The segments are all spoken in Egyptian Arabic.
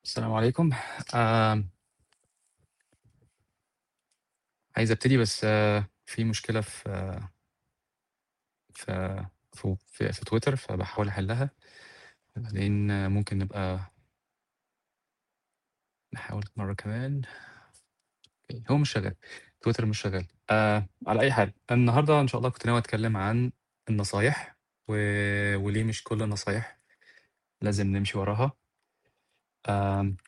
السلام عليكم. آمم عايز أبتدي بس في مشكلة في ف ف في في تويتر، فباحاول أحلّها، وبعدين ممكن نبقى نحاول مرّة كمان. أوكي، هو مش شغّال، تويتر مش شغّال. آآ على أي حال، النهارده إن شاء الله كنت ناوي أتكلّم عن النصايح و وليه مش كل النصايح لازم نمشي وراها. آمم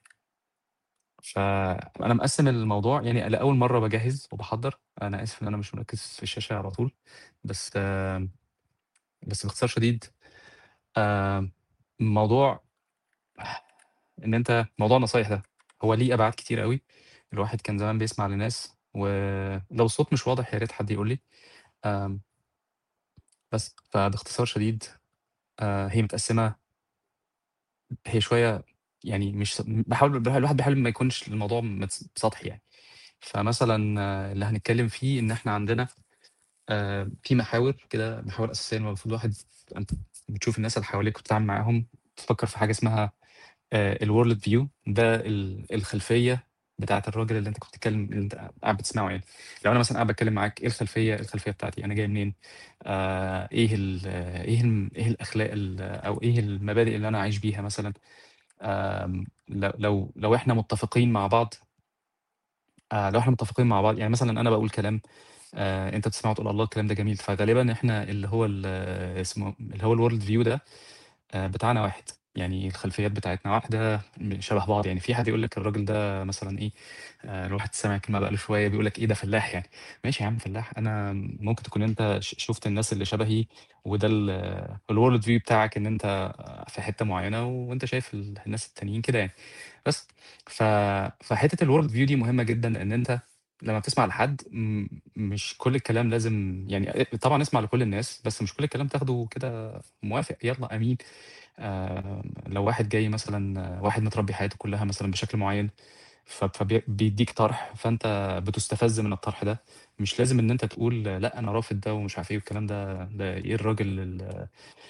فأنا مقسّم الموضوع يعني لأول مرّة باجهّز وباحضّر، أنا آسف إن أنا مش مركّز في الشاشة على طول، بس بس باختصار شديد آآ الموضوع إن أنت موضوع النصايح ده هو ليه أبعاد كتيرة أوي، الواحد كان زمان بيسمع لناس ولو الصوت مش واضح يا ريت حد يقول لي. آمم بس، فباختصار شديد آآ هي متقسّمة هي شوية يعني مش س باحاول الواحد بيحاول ما يكونش الموضوع متس سطحي يعني. فمثلًا اللي هنتكلّم فيه إن إحنا عندنا آآ في محاور كده، محاور أساسية المفروض الواحد أنت بتشوف الناس اللي حواليك وبتتعامل معاهم، تفكّر في حاجة اسمها آآ الworld view ده ال الخلفية بتاعة الراجل اللي أنت كنت بتتكلّم اللي أنت قاعد بتسمعه يعني. لو أنا مثلًا قاعد باتكلّم معاك، إيه الخلفية الخلفية بتاعتي، أنا جاي منين، آآ إيه ال إيه الم إيه الأخلاق ال أو إيه المبادئ اللي أنا عايش بيها مثلًا. آمم لو لو لو إحنا متّفقين مع بعض آآ لو إحنا متّفقين مع بعض، يعني مثلًا أنا باقول كلام آآ أنت بتسمعه تقول الله الكلام ده جميل، فغالبًا إحنا اللي هو ال اسمه اللي هو الworld view ده آآ بتاعنا واحد، يعني الخلفيات بتاعتنا واحدة، م شبه بعض يعني. في حد يقول لك الراجل ده مثلًا إيه، آآ الواحد سامع الكلمة بقى له شوية بيقول لك إيه ده فلاح يعني، ماشي يا عم فلاح، أنا ممكن تكون أنت ش شُفت الناس اللي شبهي وده ال الworld view بتاعك إن أنت في حتّة معيّنة وأنت شايف ال الناس التانيين كده يعني. بس، ف فحتّة الworld view دي مهمة جدًا لإن أنت لمّا بتسمع لحد م مش كل الكلام لازم يعني أ طبعًا اسمع لكل الناس، بس مش كل الكلام تاخده كده موافق، يالّا أمين. آآ لو واحد جاي مثلًا واحد متربّي حياته كلّها مثلًا بشكل معيّن، ف فبي بيدّيك طرح، فأنت بتُستفز من الطرح ده، مش لازم إن أنت تقول لأ أنا رافض ده ومش عارف إيه والكلام ده، ده إيه الراجل ال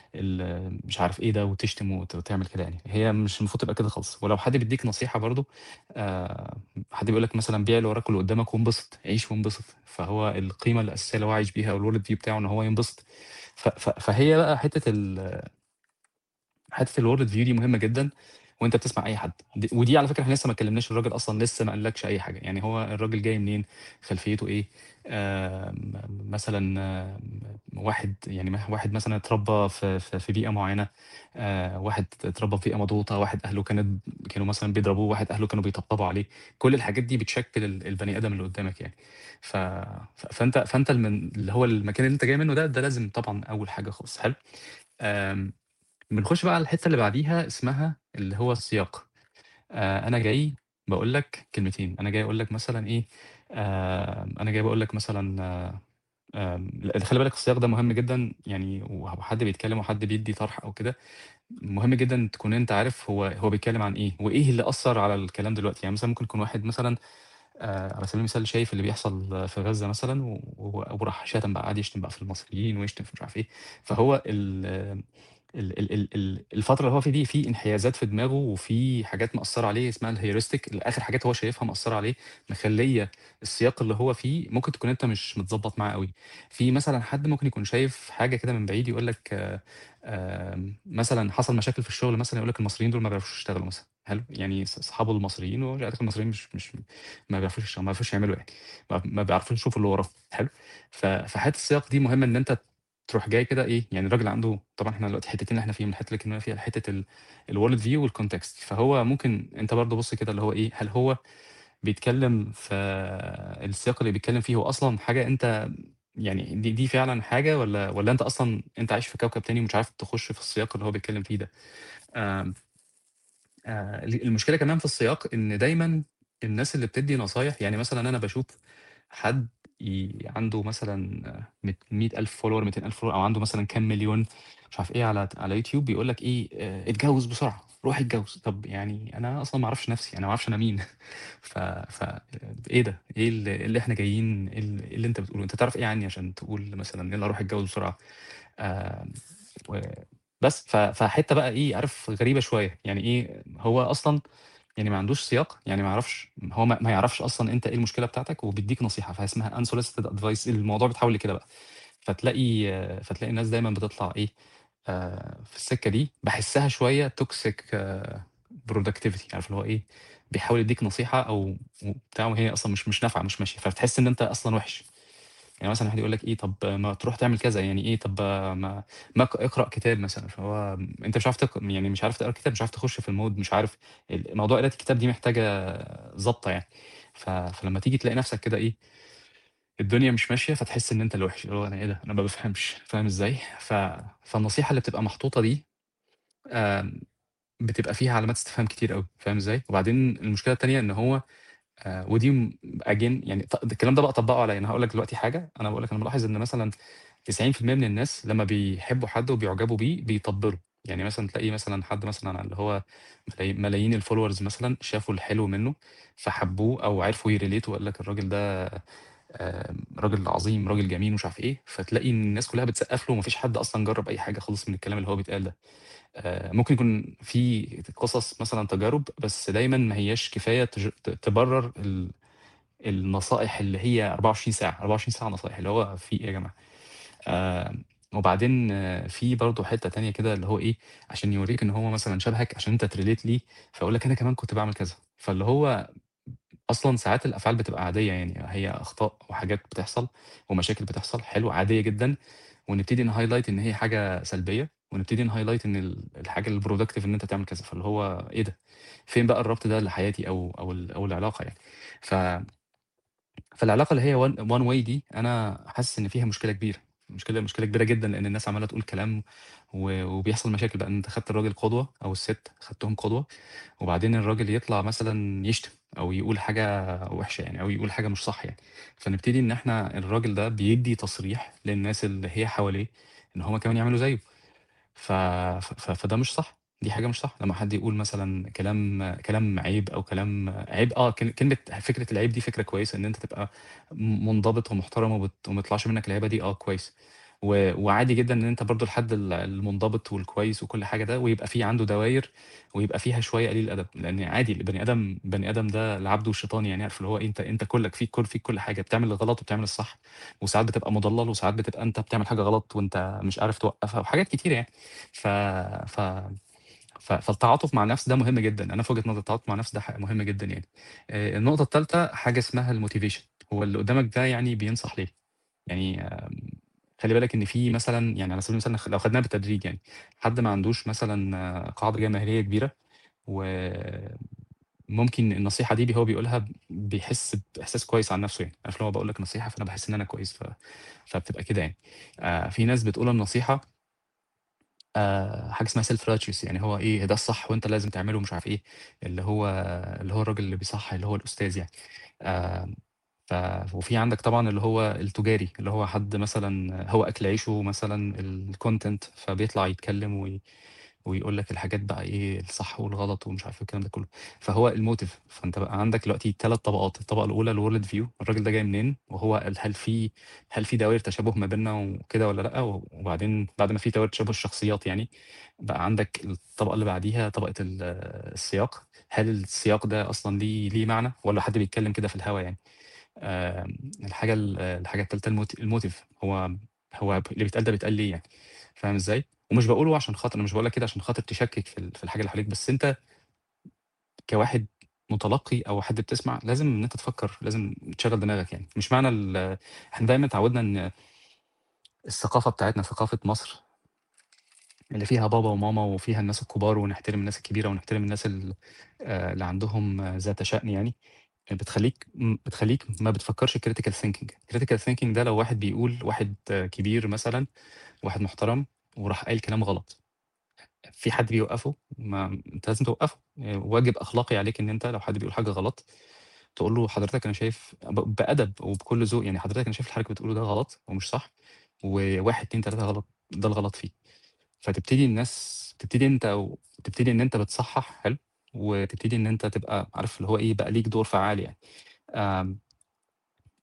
ال مش عارف إيه ده وتشتم وت وتعمل كده يعني، هي مش المفروض تبقى كده خالص. ولو حد بيدّيك نصيحة برضه آآ حد بيقول لك مثلًا بيع اللي وراك واللي قدّامك وانبسط، عيش وانبسط، فهو القيمة الأساسية اللي هو عايش بيها أو الworld view بتاعه إن هو ينبسط. ف ف فهي بقى حتّة ال حتّة الworld view دي مهمة جدًا وأنت بتسمع أي حد، د ودي على فكرة إحنا لسه ما كلّمناش الراجل أصلًا لسه ما قالكش أي حاجة، يعني هو الراجل جاي منين، خلفيته إيه، آمم مثلًا واحد يعني م واحد مثلًا اتربّى في في في بيئة معيّنة، آآ واحد اتربّى في بيئة مضغوطة، واحد أهله كانت كانوا مثلًا بيضربوه، واحد أهله كانوا بيطبطبوا عليه، كل الحاجات دي بتشكِّل ال البني آدم اللي قدّامك يعني. ف ف فأنت فأنت المن اللي هو المكان اللي أنت جاي منّه ده، ده لازم طبعًا أول حاجة خالص، حلو؟ آمم بنخش بقى على الحتّة اللي بعديها اسمها اللي هو السياق. آآ أنا جاي باقول لك كلمتين، أنا جاي أقول لك مثلًا إيه، آآ أنا جاي باقول لك مثلًا آمم ل خلّي بالك السياق ده مهم جدًا يعني و وحد بيتكلّم وحد بيدّي طرح أو كده، مهم جدًا تكون أنت عارف هو هو بيتكلّم عن إيه، وإيه اللي أثّر على الكلام دلوقتي. يعني مثلًا ممكن يكون واحد مثلًا آآ على سبيل المثال شايف اللي بيحصل في غزة مثلًا و و وراح شتم بقى، قعد يشتم بقى في المصريين ويشتم في مش عارف إيه، فهو ال ال ال ال ال الفترة اللي هو فيها دي في انحيازات في دماغه وفي حاجات مأثّرة عليه اسمها الheuristic اللي آخر حاجات هو شايفها مأثّرة عليه، مخلّية السياق اللي هو فيه ممكن تكون أنت مش متضبّط معاه أوي. في مثلًا حد ممكن يكون شايف حاجة كده من بعيد يقول لك آمم مثلًا حصل مشاكل في الشغل مثلًا يقول لك المصريين دول ما بيعرفوش يشتغلوا مثلًا، حلو؟ يعني ص صحابه المصريين وهو المصريين مش مش ما بيعرفوش يشتغلوا، ما بيعرفوش يعملوا يعني، ما ما بيعرفوش يشوفوا اللي وراهم، حلو؟ ف فحتّة السياق دي مهمة إن أنت تروح جاي كده إيه، يعني الراجل عنده طبعًا إحنا دلوقتي الحتّتين اللي إحنا فيهم، الحتّة اللي اتكلّمنا فيها حتّة ال الworld view والcontext، فهو ممكن أنت برضه بُص كده اللي هو إيه، هل هو بيتكلّم في السياق اللي بيتكلّم فيه هو أصلًا حاجة أنت يعني دي دي فعلًا حاجة والّا والّا أنت أصلًا أنت عايش في كوكب تاني ومش عارف تخُش في السياق اللي هو بيتكلّم فيه ده؟ آمم آآ ال المشكلة كمان في السياق إن دايمًا الناس اللي بتدّي نصايح يعني مثلًا أنا باشوف حد ي عنده مثلًا مت 100.000 follower 200.000 follower أو عنده مثلًا كام مليون مش عارف إيه على ت على يوتيوب بيقول لك إيه، آآ اتجوّز بسرعة، روح اتجوّز. طَب يعني أنا أصلًا ما أعرفش نَفْسي، أنا ما أعرفش أنا مين ف ف إيه ده، إيه ال إيه اللي إحنا جايين إيه ال إيه اللي أنت بتقوله، أنت تعرف إيه عنّي عشان تقول مثلًا يالّا روح اتجوّز بسرعة؟ آمم و بس، ف فحتّة بقى إيه، عارف غريبة شوية، يعني إيه، هو أصلًا يعني ما عندوش سياق، يعني ما يعرفش هو ما ما يعرفش أصلًا أنت إيه المشكلة بتاعتك وبيدّيك نصيحة، فهي اسمها unsolicited advice الموضوع بيتحوّل لكده بقى. فتلاقي فتلاقي الناس دايمًا بتطلع إيه، آآ في السكة دي باحسّها شوية toxic productivity عارف اللي هو إيه، بيحاول يدّيك نصيحة أو وبتاع وهي أصلًا مش مش نافعة مش ماشية، فبتحس إن أنت أصلًا وِحِش. يعني مثلًا واحد يقول لك إيه، طب ما تروح تعمل كذا، يعني إيه طب ما ما ك اقرأ كتاب مثلًا، فهو أنت مش عارف تق يعني مش عارف تقرا كتاب، مش عارف تخش في الmood مش عارف ال موضوع قراية الكتاب دي محتاجة ضبطة يعني. ف فلمّا تيجي تلاقي نَفْسك كده إيه، الدنيا مش ماشية، فتحس إن أنت الوِحِش، اللي هو أنا إيه ده، أنا ما بافهمش، فاهم إزاي؟ ف فالنصيحة اللي بتبقى محطوطة دي آمم، بتبقى فيها علامات استفهام كتير أوي، فاهم إزاي؟ وبعدين المشكلة التانية إن هو آآ ودي م again يعني ط الكلام ده بقى طبّقه عليّا، أنا هاقول لك دلوقتي حاجة، أنا باقول لك أنا ملاحظ إن مثلًا 90% من الناس لمّا بيحبّوا حد وبيُعجبوا بيه بيطبّلوا، يعني مثلًا تلاقي مثلًا حد مثلًا اللي هو ملاي ملايين الfollowers مثلًا شافوا الحلو منّه فحبّوه أو عرفوا يrelate وقال لك الراجل ده آآ راجل عظيم، راجل جميل ومش عارف إيه، فتلاقي إن الناس كلّها بتسقّف له وما فيش حد أصلًا جرّب أي حاجة خالص من الكلام اللي هو بيتقال ده. آآ ممكن يكون في قصص مثلًا تجارب، بس دايمًا ما هياش كفاية تج ت تبرر ال النصائح اللي هي 24 ساعة، 24 ساعة نصايح، اللي هو في إيه يا جماعة؟ آآ وبعدين في برضه حتّة تانية كده اللي هو إيه، عشان يورّيك إن هو مثلًا شبهك عشان أنت تrelate ليه، فيقول لك أنا كمان كنت باعمل كذا، فاللي هو أصلًا ساعات الأفعال بتبقى عادية يعني هي أخطاء وحاجات بتحصل ومشاكل بتحصل حلو، عادية جدًا، ونبتدي نhighlight إن هي حاجة سلبية، ونبتدي نhighlight إن ال الحاجة الproductive إن أنت تعمل كذا، فاللي هو إيه ده؟ فين بقى الربط ده لحياتي أو أو ال أو العلاقة يعني؟ ف فالعلاقة اللي هي one one way دي أنا حاسس إن فيها مشكلة كبيرة، مشكلة مشكلة كبيرة جدًا، لإن الناس عمّالة تقول كلام و وبيحصل مشاكل بقى، إن أنت خدت الراجل قدوة أو الست خدتهم قدوة، وبعدين الراجل يطلع مثلًا يشتم أو يقول حاجة وِحشة يعني أو يقول حاجة مش صح يعني، فنبتدي إن إحنا الراجل ده بيدّي تصريح للناس اللي هي حواليه إن هم كمان يعملوا زيه. ف ف فده مش صح، دي حاجة مش صح، لمّا حد يقول مثلًا كلام كلام عيب أو كلام عيب آه، ك كلمة فكرة العيب دي فكرة كويسة، إن أنت تبقى م منضبط ومحترم وبت وما يطلعش منّك العيبة دي، آه كويس. و وعادي جدًا إن أنت برضه الحد ال المنضبط والكويس وكل حاجة ده، ويبقى في عنده دواير ويبقى فيها شوية قليل أدب، لإن عادي البني آدم البني آدم ده العبد والشيطان يعني، عارف اللي هو إيه، أنت أنت كُلّك فيك كل فيك كل حاجة، بتعمل الغلط وبتعمل الصح، وساعات بتبقى مُضلّل وساعات بتبقى أنت بتعمل حاجة غلط وأنت مش عارف توقّفها وحاجات كتيرة يعني. ف ف ف فالتعاطف مع النفس ده مهم جدًا، أنا في وجهة نظري التعاطف مع النفس ده ح مهم جدًا يعني. آآ النقطة التالتة حاجة اسمها الmotivation هو اللي قدّامك ده يعني بينصح ليه؟ يعني آمم خلّي بالك إن في مثلًا يعني على سبيل المثال نخ لو خدناها بالتدريج يعني، حد ما عندوش مثلًا قاعدة جماهيرية كبيرة وممكن النصيحة دي ب هو بيقولها بيحس بإحساس كويس عن نفسه يعني، عارف اللي هو باقول لك نصيحة فأنا باحس إن أنا كويس ف فبتبقى كده يعني. آآ في ناس بتقول النصيحة آآ حاجة اسمها self righteous يعني هو إيه، ده الصح وأنت لازم تعمله ومش عارف إيه، اللي هو اللي هو الراجل اللي بيصحّي اللي هو الأستاذ يعني. آآ ف وفي عندك طبعًا اللي هو التجاري، اللي هو حد مثلًا هو أكل عيشه مثلًا الcontent فبيطلع يتكلم وي ويقول لك الحاجات بقى إيه الصح والغلط ومش عارف إيه والكلام ده كله. فهو الmotive فأنت بقى عندك دلوقتي 3 طبقات، الطبقة الأولى الworld view الراجل ده جاي منين، وهو ال هل في هل في دوائر تشابه ما بيننا وكده والّا لأ، وبعدين بعد ما في دوائر تشابه الشخصيات يعني، بقى عندك الطبقة اللي بعديها طبقة ال السياق، هل السياق ده أصلًا ليه ليه معنى والّا حد بيتكلم كده في الهوا يعني؟ آمم الحاجة ال الحاجة التالتة الموت الmotive هو هو اللي بيتقال ده بيتقال ليه يعني، فاهم إزاي؟ ومش باقوله عشان خاطر أنا مش باقول لك كده عشان خاطر تشكِّك في ال في الحاجة اللي حواليك، بس أنت كواحد متلقي أو حد بتسمع لازم إن أنت تفكّر، لازم تشغّل دماغك يعني، مش معنى ال إحنا دايمًا اتعودنا إن الثقافة بتاعتنا ثقافة مصر اللي فيها بابا وماما وفيها الناس الكبار ونحترم الناس الكبيرة ونحترم الناس ال آآ اللي عندهم ذات شأن يعني، بتخلّيك م بتخلّيك ما بتفكّرش critical thinking critical thinking ده لو واحد بيقول واحد كبير مثلًا، واحد محترم وراح قايل كلام غلط، في حد بيوقّفه؟ ما أنت لازم توقّفه، آآ واجب أخلاقي عليك إن أنت لو حد بيقول حاجة غلط، تقول له حضرتك أنا شايف ب بأدب وبكل ذوق يعني حضرتك أنا شايف اللي حضرتك بتقوله ده غلط ومش صح، و1، 2، 3 غلط ده الغلط فيه. فتبتدي الناس تبتدي أنت و تبتدي إن أنت بتصحّح حلو، وتبتدي إن أنت تبقى عارف اللي هو إيه، بقى ليك دور فعّال يعني. آمم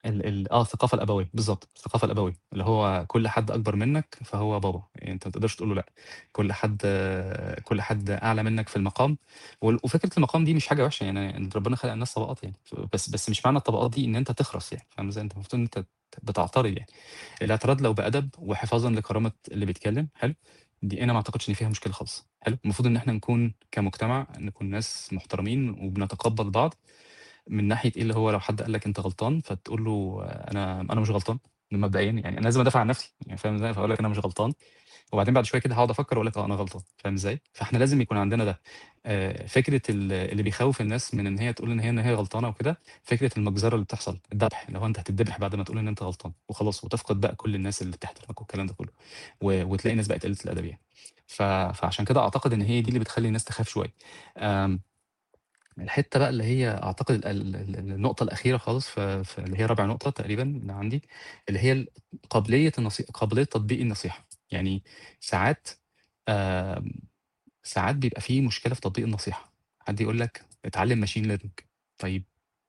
ال ال آه، الثقافة الأبوية، بالضبط، الثقافة الأبوية، اللي هو كل حد أكبر منّك فهو بابا، يعني أنت ما تقدرش تقول له لأ، كل حد كل حد أعلى منّك في المقام، وال وفكرة المقام دي مش حاجة وحشة، يعني إن ربنا خلق الناس طبقات يعني، ف بس بس مش معنى الطبقات دي إن أنت تخرس يعني، فاهم إزاي؟ أنت المفروض إن أنت ت بتعترض يعني، الاعتراض لو بأدب وحفاظًا لكرامة اللي بيتكلم، حلو، دي أنا ما أعتقدش إن فيها مشكلة خالص، حلو، المفروض إن إحنا نكون كمجتمع نكون ناس محترمين وبنتقبّل بعض، من ناحية إيه، اللي هو لو حد قال لك أنت غلطان فتقول له أنا أنا مش غلطان مبدئيًا يعني، أنا لازم أدافع عن نفسي يعني فاهم إزاي؟ فاقول لك أنا مش غلطان، وبعدين بعد شوية كده هاقعد أفكّر وأقول لك آه أنا غلطان، فاهم إزاي؟ فإحنا لازم يكون عندنا ده، آآ، فكرة ال اللي بيخوّف الناس من إن هي تقول إن هي إن هي غلطانة وكده، فكرة المجزرة اللي بتحصل، الدبح، اللي هو أنت هتتدبح بعد ما تقول إن أنت غلطان وخلاص، وتفقد بقى كل الناس اللي بتحترمك والكلام ده كله، و وتلاقي الناس بقت قليلة الأدب يعني، ف فعشان كده أعتقد إن هي دي اللي بتخلّي الناس تخاف شوية، آمم الحتّة بقى اللي هي أعتقد ال ال ال النقطة الأخيرة خالص ف ف اللي هي رابع نقطة تقريبًا اللي عندي، اللي هي ال قابلية النصي قابلية تطبيق النصيحة، يعني ساعات آمم، ساعات بيبقى في مشكلة في تطبيق النصيحة، حد يقول لك اتعلم machine learning طيب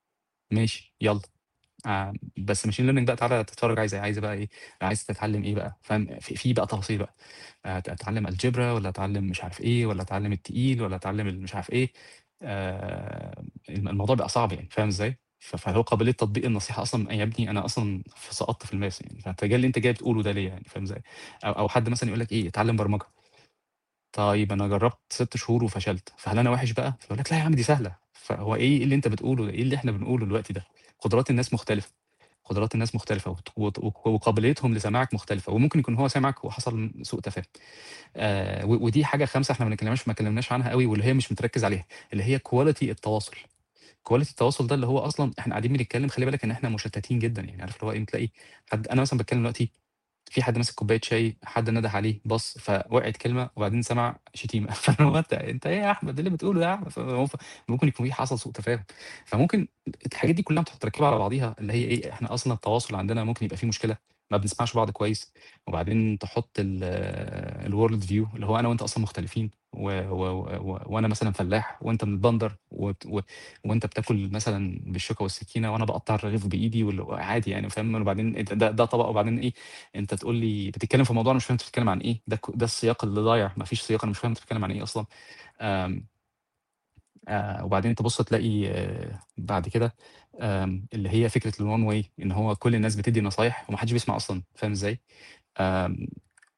ماشي يالّا، آآ، بس machine learning بقى تعالَ تتفرّج عايز عايزة بقى إيه، عايز تتعلم إيه بقى، فاهم؟ في في بقى تفاصيل بقى، أت أتعلم algebra والّا أتعلم مش عارف إيه، والّا أتعلم التقيل والّا أتعلم ال مش عارف إيه، آآ، الم الموضوع بقى صعب يعني، فاهم إزاي؟ ف فهو قابلية تطبيق النصيحة أصلًا يا ابني أنا أصلًا ف سقطت في الماس يعني، فأنت جاي اللي أنت جاي بتقوله ده ليه يعني، فاهم إزاي؟ أو أو حد مثلًا يقول لك إيه اتعلم برمجة. طيب أنا جرّبت 6 شهور وفشلت، فهل أنا وِحِش بقى؟ فيقول لك لأ يا عم دي سهلة، فهو إيه اللي أنت بتقوله ده، إيه اللي إحنا بنقوله دلوقتي ده؟ قدرات الناس مختلفة، قدرات الناس مختلفة وت وت وق وقابليتهم لسماعك مختلفة، وممكن يكون هو سمعك وحصل سوء تفاهم. آآ، و ودي حاجة خامسة إحنا ما اتكلمناش ما اتكلمناش عنها أوي واللي هي مش متركّز عليها، اللي هي quality التواصل. quality التواصل ده اللي هو أصلًا إحنا قاعدين بنتكلم خلّي بالك إن إحنا مشتتين جدًا، يعني عارف اللي هو إيه، تلاقي حد أنا مثلًا باتكلم دلوقتي في حد ماسك كوباية شاي، حد نده عليه، بَص، فوقعت كلمة وبعدين سمع شتيمة، فاللي هو أنت أنت إيه يا أحمد، إيه اللي بتقوله ده يا أحمد؟ فهو ف ممكن يكون في حصل سوء تفاهم، فممكن الحاجات دي كلها متركبة على بعضيها اللي هي إيه، إحنا أصلًا التواصل عندنا ممكن يبقى فيه مشكلة، ما بنسمعش بعض كويس، وبعدين تحط ال الworld view اللي هو أنا وأنت أصلًا مختلفين، و و و وأنا مثلًا فلاح وأنت من البندر، وت و وأنت بتاكل مثلًا بالشوكة والسكينة وأنا باقطّع الرغيف بإيدي وال عادي يعني فاهم، وبعدين أنت ده ده طبق وبعدين إيه، أنت تقول لي بتتكلم في موضوع أنا مش فاهم أنت بتتكلم عن إيه، ده ك ده السياق اللي ضايع، ما فيش سياق، أنا مش فاهم أنت بتتكلم عن إيه أصلًا، آمم آآ، وبعدين تبُص تلاقي بعد كده آمم، اللي هي فكرة الone way إن هو كل الناس بتدّي نصايح وما حدش بيسمع أصلًا، فاهم إزاي؟ آمم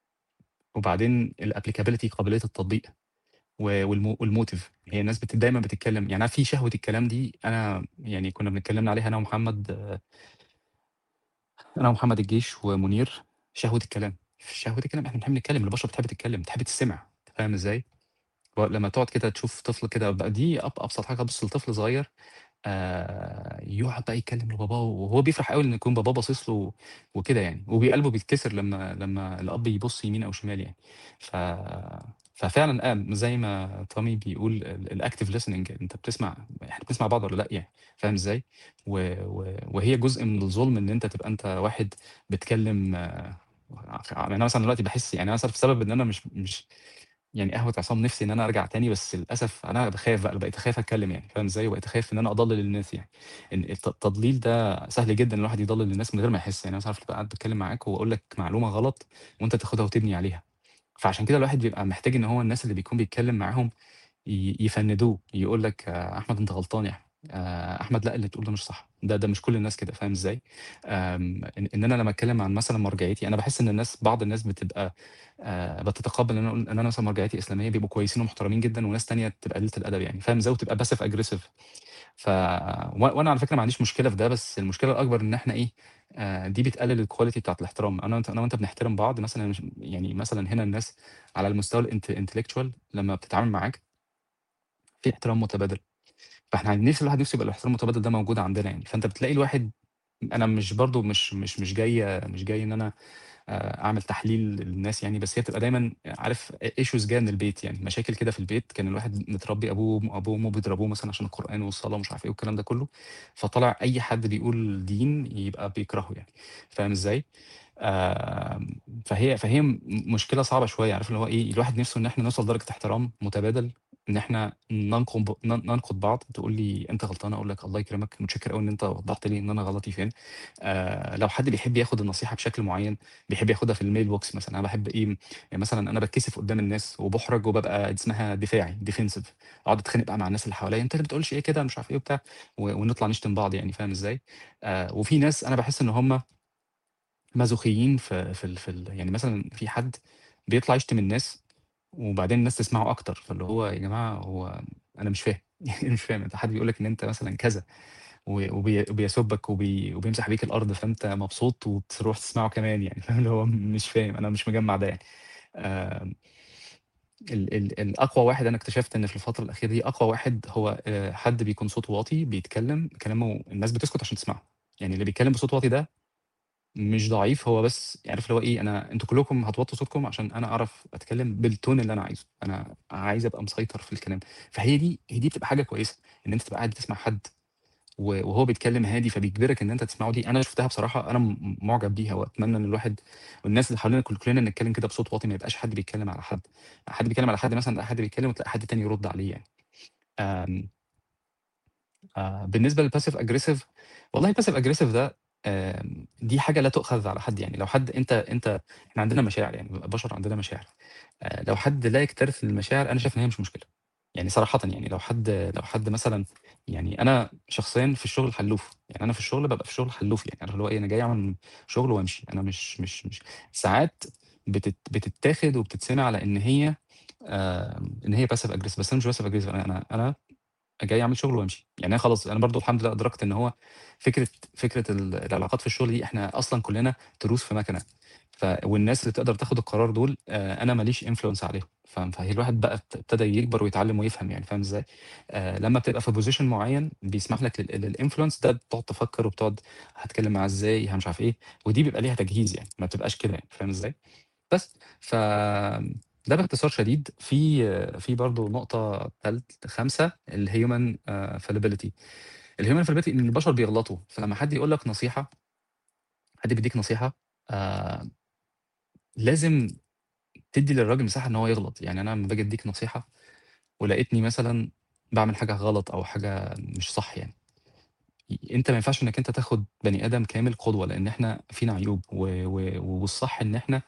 وبعدين الapplicability قابلية التطبيق و والmo والmotive هي الناس بت دايمًا بتتكلم يعني عارف في شهوة الكلام دي أنا يعني كنا بنتكلم عليها أنا ومحمد أنا ومحمد الجيش ومنير، شهوة الكلام، شهوة الكلام إحنا بنحب نتكلم، البشر بتحب تتكلم، بتحب تتسمع، أنت فاهم إزاي؟ ولمّا تقعد كده تشوف طفل كده ب دي أب أبسط حاجة تبُص لطفل صغير آآ، يقعد بقى يتكلم لباباه وهو بيفرح أوي إن يكون باباه باصص له وكده يعني، وبي قلبه بيتكسر لمّا لمّا الأب يبُص يمين أو شمال يعني، ف ففعلًا آه، زي ما تامي بيقول ال الactive listening أنت بتسمع إحنا بنسمع بعض والّا لأ يعني، فاهم إزاي؟ و و وهي جزء من الظلم إن أنت تبقى أنت واحد بتكلم يعني أنا مثلًا دلوقتي باحس يعني أنا مثلًا بسبب إن أنا مش مش يعني قهوة عصام نفسي إن أنا أرجع تاني، بس للأسف أنا باخاف بقى، بقيت أخاف أتكلم يعني، فاهم إزاي؟ وبقيت أخاف إن أنا أضلّل الناس يعني، إن الت التضليل ده سهل جدًا إن الواحد يضلّل الناس من غير ما يحس، يعني أنا مثلًا عارف أبقى قاعد باتكلم معاك وأقول لك معلومة غلط وأنت تاخدها وتبني عليها، فعشان كده الواحد بيبقى محتاج إن هو الناس اللي بيكون بيتكلم معاهم ي يفندوه، يقول لك أحمد أنت غلطان يا أحمد، آآ، أحمد لأ اللي بتقوله ده مش صح، ده ده مش كل الناس كده، فاهم إزاي؟ آمم، إن إن أنا لمّا أتكلم عن مثلًا مرجعيتي أنا باحس إن الناس بعض الناس بتبقى آآ، بتتقبل إن أنا أقول إن أنا مثلًا مرجعيتي إسلامية بيبقوا كويسين ومحترمين جدًا، وناس تانية بتبقى قليلة الأدب يعني، فاهم إزاي؟ وتبقى passive aggressive ف و وأنا على فكرة ما عنديش مشكلة في ده، بس المشكلة الأكبر إن إحنا إيه، آآ، دي بتقلل الquality بتاعة الاحترام، أنا وأنت أنا وأنت بنحترم بعض مثلًا مش يعني مثلًا هنا الناس على المستوى الint intellectual لمّا بتتعامل معاك في احترام متبادل، فإحنا نفسي الواحد نفسه يبقى الاحترام المتبادل ده موجود عندنا يعني، فأنت بتلاقي الواحد أنا مش برضه مش مش مش جاي مش جاي إن أنا آآ، أعمل تحليل للناس يعني، بس هي بتبقى دايمًا عارف issues جاية من البيت يعني، مشاكل كده في البيت كان الواحد متربي أبوه أبوه وأمه بيضربوه مثلًا عشان القرآن والصلاة ومش عارف إيه والكلام ده كله، فطالع أي حد بيقول دين يبقى بيكرهه يعني، فاهم إزاي؟ آمم، فهي فهي م مشكلة صعبة شوية، عارف اللي هو إيه، الواحد نفسه إن إحنا نوصل لدرجة احترام متبادل إن إحنا ننقب ن ننقد بعض، تقول لي أنت غلطان، أقول لك الله يكرمك، متشكر أوي إن أنت وضّحت لي إن أنا غلطي فين. آآ لو حد بيحب ياخد النصيحة بشكل معيّن، بيحب ياخدها في الmail box مثلًا، أنا باحب إيه، يعني مثلًا أنا باتكسف قدّام الناس وباحرج وبابقى اسمها دفاعي defensive أقعد أتخانق بقى مع الناس اللي حواليّا، أنت اللي بتقولش إيه كده مش عارف إيه وبتاع، و ونطلع نشتم بعض يعني فاهم إزاي؟ آآ وفي ناس أنا باحس إن هم مازوخيين في في ال في ال يعني مثلًا في حد بيطلع يشتم الناس وبعدين الناس تسمعه أكتر، فاللي هو يا جماعة هو أنا مش فاهم، يعني مش فاهم، أنت حد بيقول لك إن أنت مثلًا كذا و وبي وبيسُبّك وبي وبيمسح بيك الأرض، فأنت مبسوط وتروح تسمعه كمان يعني فاهم، اللي هو مش فاهم، أنا مش مجمّع ده يعني. آمم ال ال الأقوى واحد أنا اكتشفت إن في الفترة الأخيرة دي أقوى واحد هو آآ حد بيكون صوته واطي، بيتكلّم كلامه الناس بتسكت عشان تسمعه، يعني اللي بيتكلّم بصوت واطي ده مش ضعيف، هو بس عارف اللي هو إيه، أنا أنتم كلّكم هتوطّوا صوتكم عشان أنا أعرف أتكلّم بالtone اللي أنا عايزه، أنا عايز أبقى مسيطر في الكلام، فهي دي هي دي بتبقى حاجة كويسة، إن أنت تبقى قاعد بتسمع حد و وهو بيتكلّم هادي فبيجبرك إن أنت تسمعه دي أنا شُفتها بصراحة أنا م مُعجب بيها وأتمنى إن الواحد والناس اللي حوالينا كل كلنا نتكلّم كده بصوت واطي، ما يبقاش حد بيتكلّم على حد، حد بيتكلّم على حد مثلًا تلاقي حد بيتكلّم وتلاقي حد تاني يرُد عليه يعني. آمم آآ بالنسبة للpassive aggressive والله الpassive aggressive ده آمم دي حاجة لا تؤخذ على حد، يعني لو حد أنت أنت إحنا عندنا مشاعر يعني البشر عندنا مشاعر، آآ لو حد لا يكترث المشاعر أنا شايف إن هي مش مشكلة، يعني صراحةً يعني لو حد لو حد مثلًا يعني أنا شخصيًا في الشغل حلّوف، يعني أنا في الشغل بابقى في الشغل حلّوف يعني عارف اللي هو إيه، أنا جاي أعمل شغل وأمشي، أنا مش مش مش ساعات بتت بتتاخد وبتتسمع على إن هي آمم إن هي passive aggressive بس أنا مش passive aggressive أنا أنا أنا جاي أعمل شغل وأمشي، يعني أنا خلاص أنا برضه الحمد لله أدركت إن هو فكرة فكرة ال العلاقات في الشغل دي إحنا أصلًا كلنا تروس في مكنة، ف والناس اللي تقدر تاخد القرار دول آآ أنا ما ليش influence عليهم، فاهم، فهي الواحد بقى ابت ابتدى يكبر ويتعلم ويفهم يعني فاهم إزاي؟ آآ لمّا بتبقى في position معين بيسمح لك لل للinfluence ده بتقعد تفكر وبتقعد هاتكلم معاه إزاي، ه مش عارف إيه، ودي بيبقى ليها تجهيز يعني، ما بتبقاش كده يعني فاهم إزاي؟ بس، ف ده باختصار شديد. في في برضه نقطة تالت خامسة الhuman آآ fallibility الhuman fallibility إن البشر بيغلطوا، فلمّا حد يقول لك نصيحة حد بيدّيك نصيحة آآ لازم تدّي للراجل مساحة إن هو يغلط، يعني أنا لمّا باجي أدّيك نصيحة ولقيتني مثلًا باعمل حاجة غلط أو حاجة مش صح يعني، ي أنت ما ينفعش إنّك أنت تاخد بني آدم كامل قدوة، لإن إحنا فينا عيوب و و والصح إن إحنا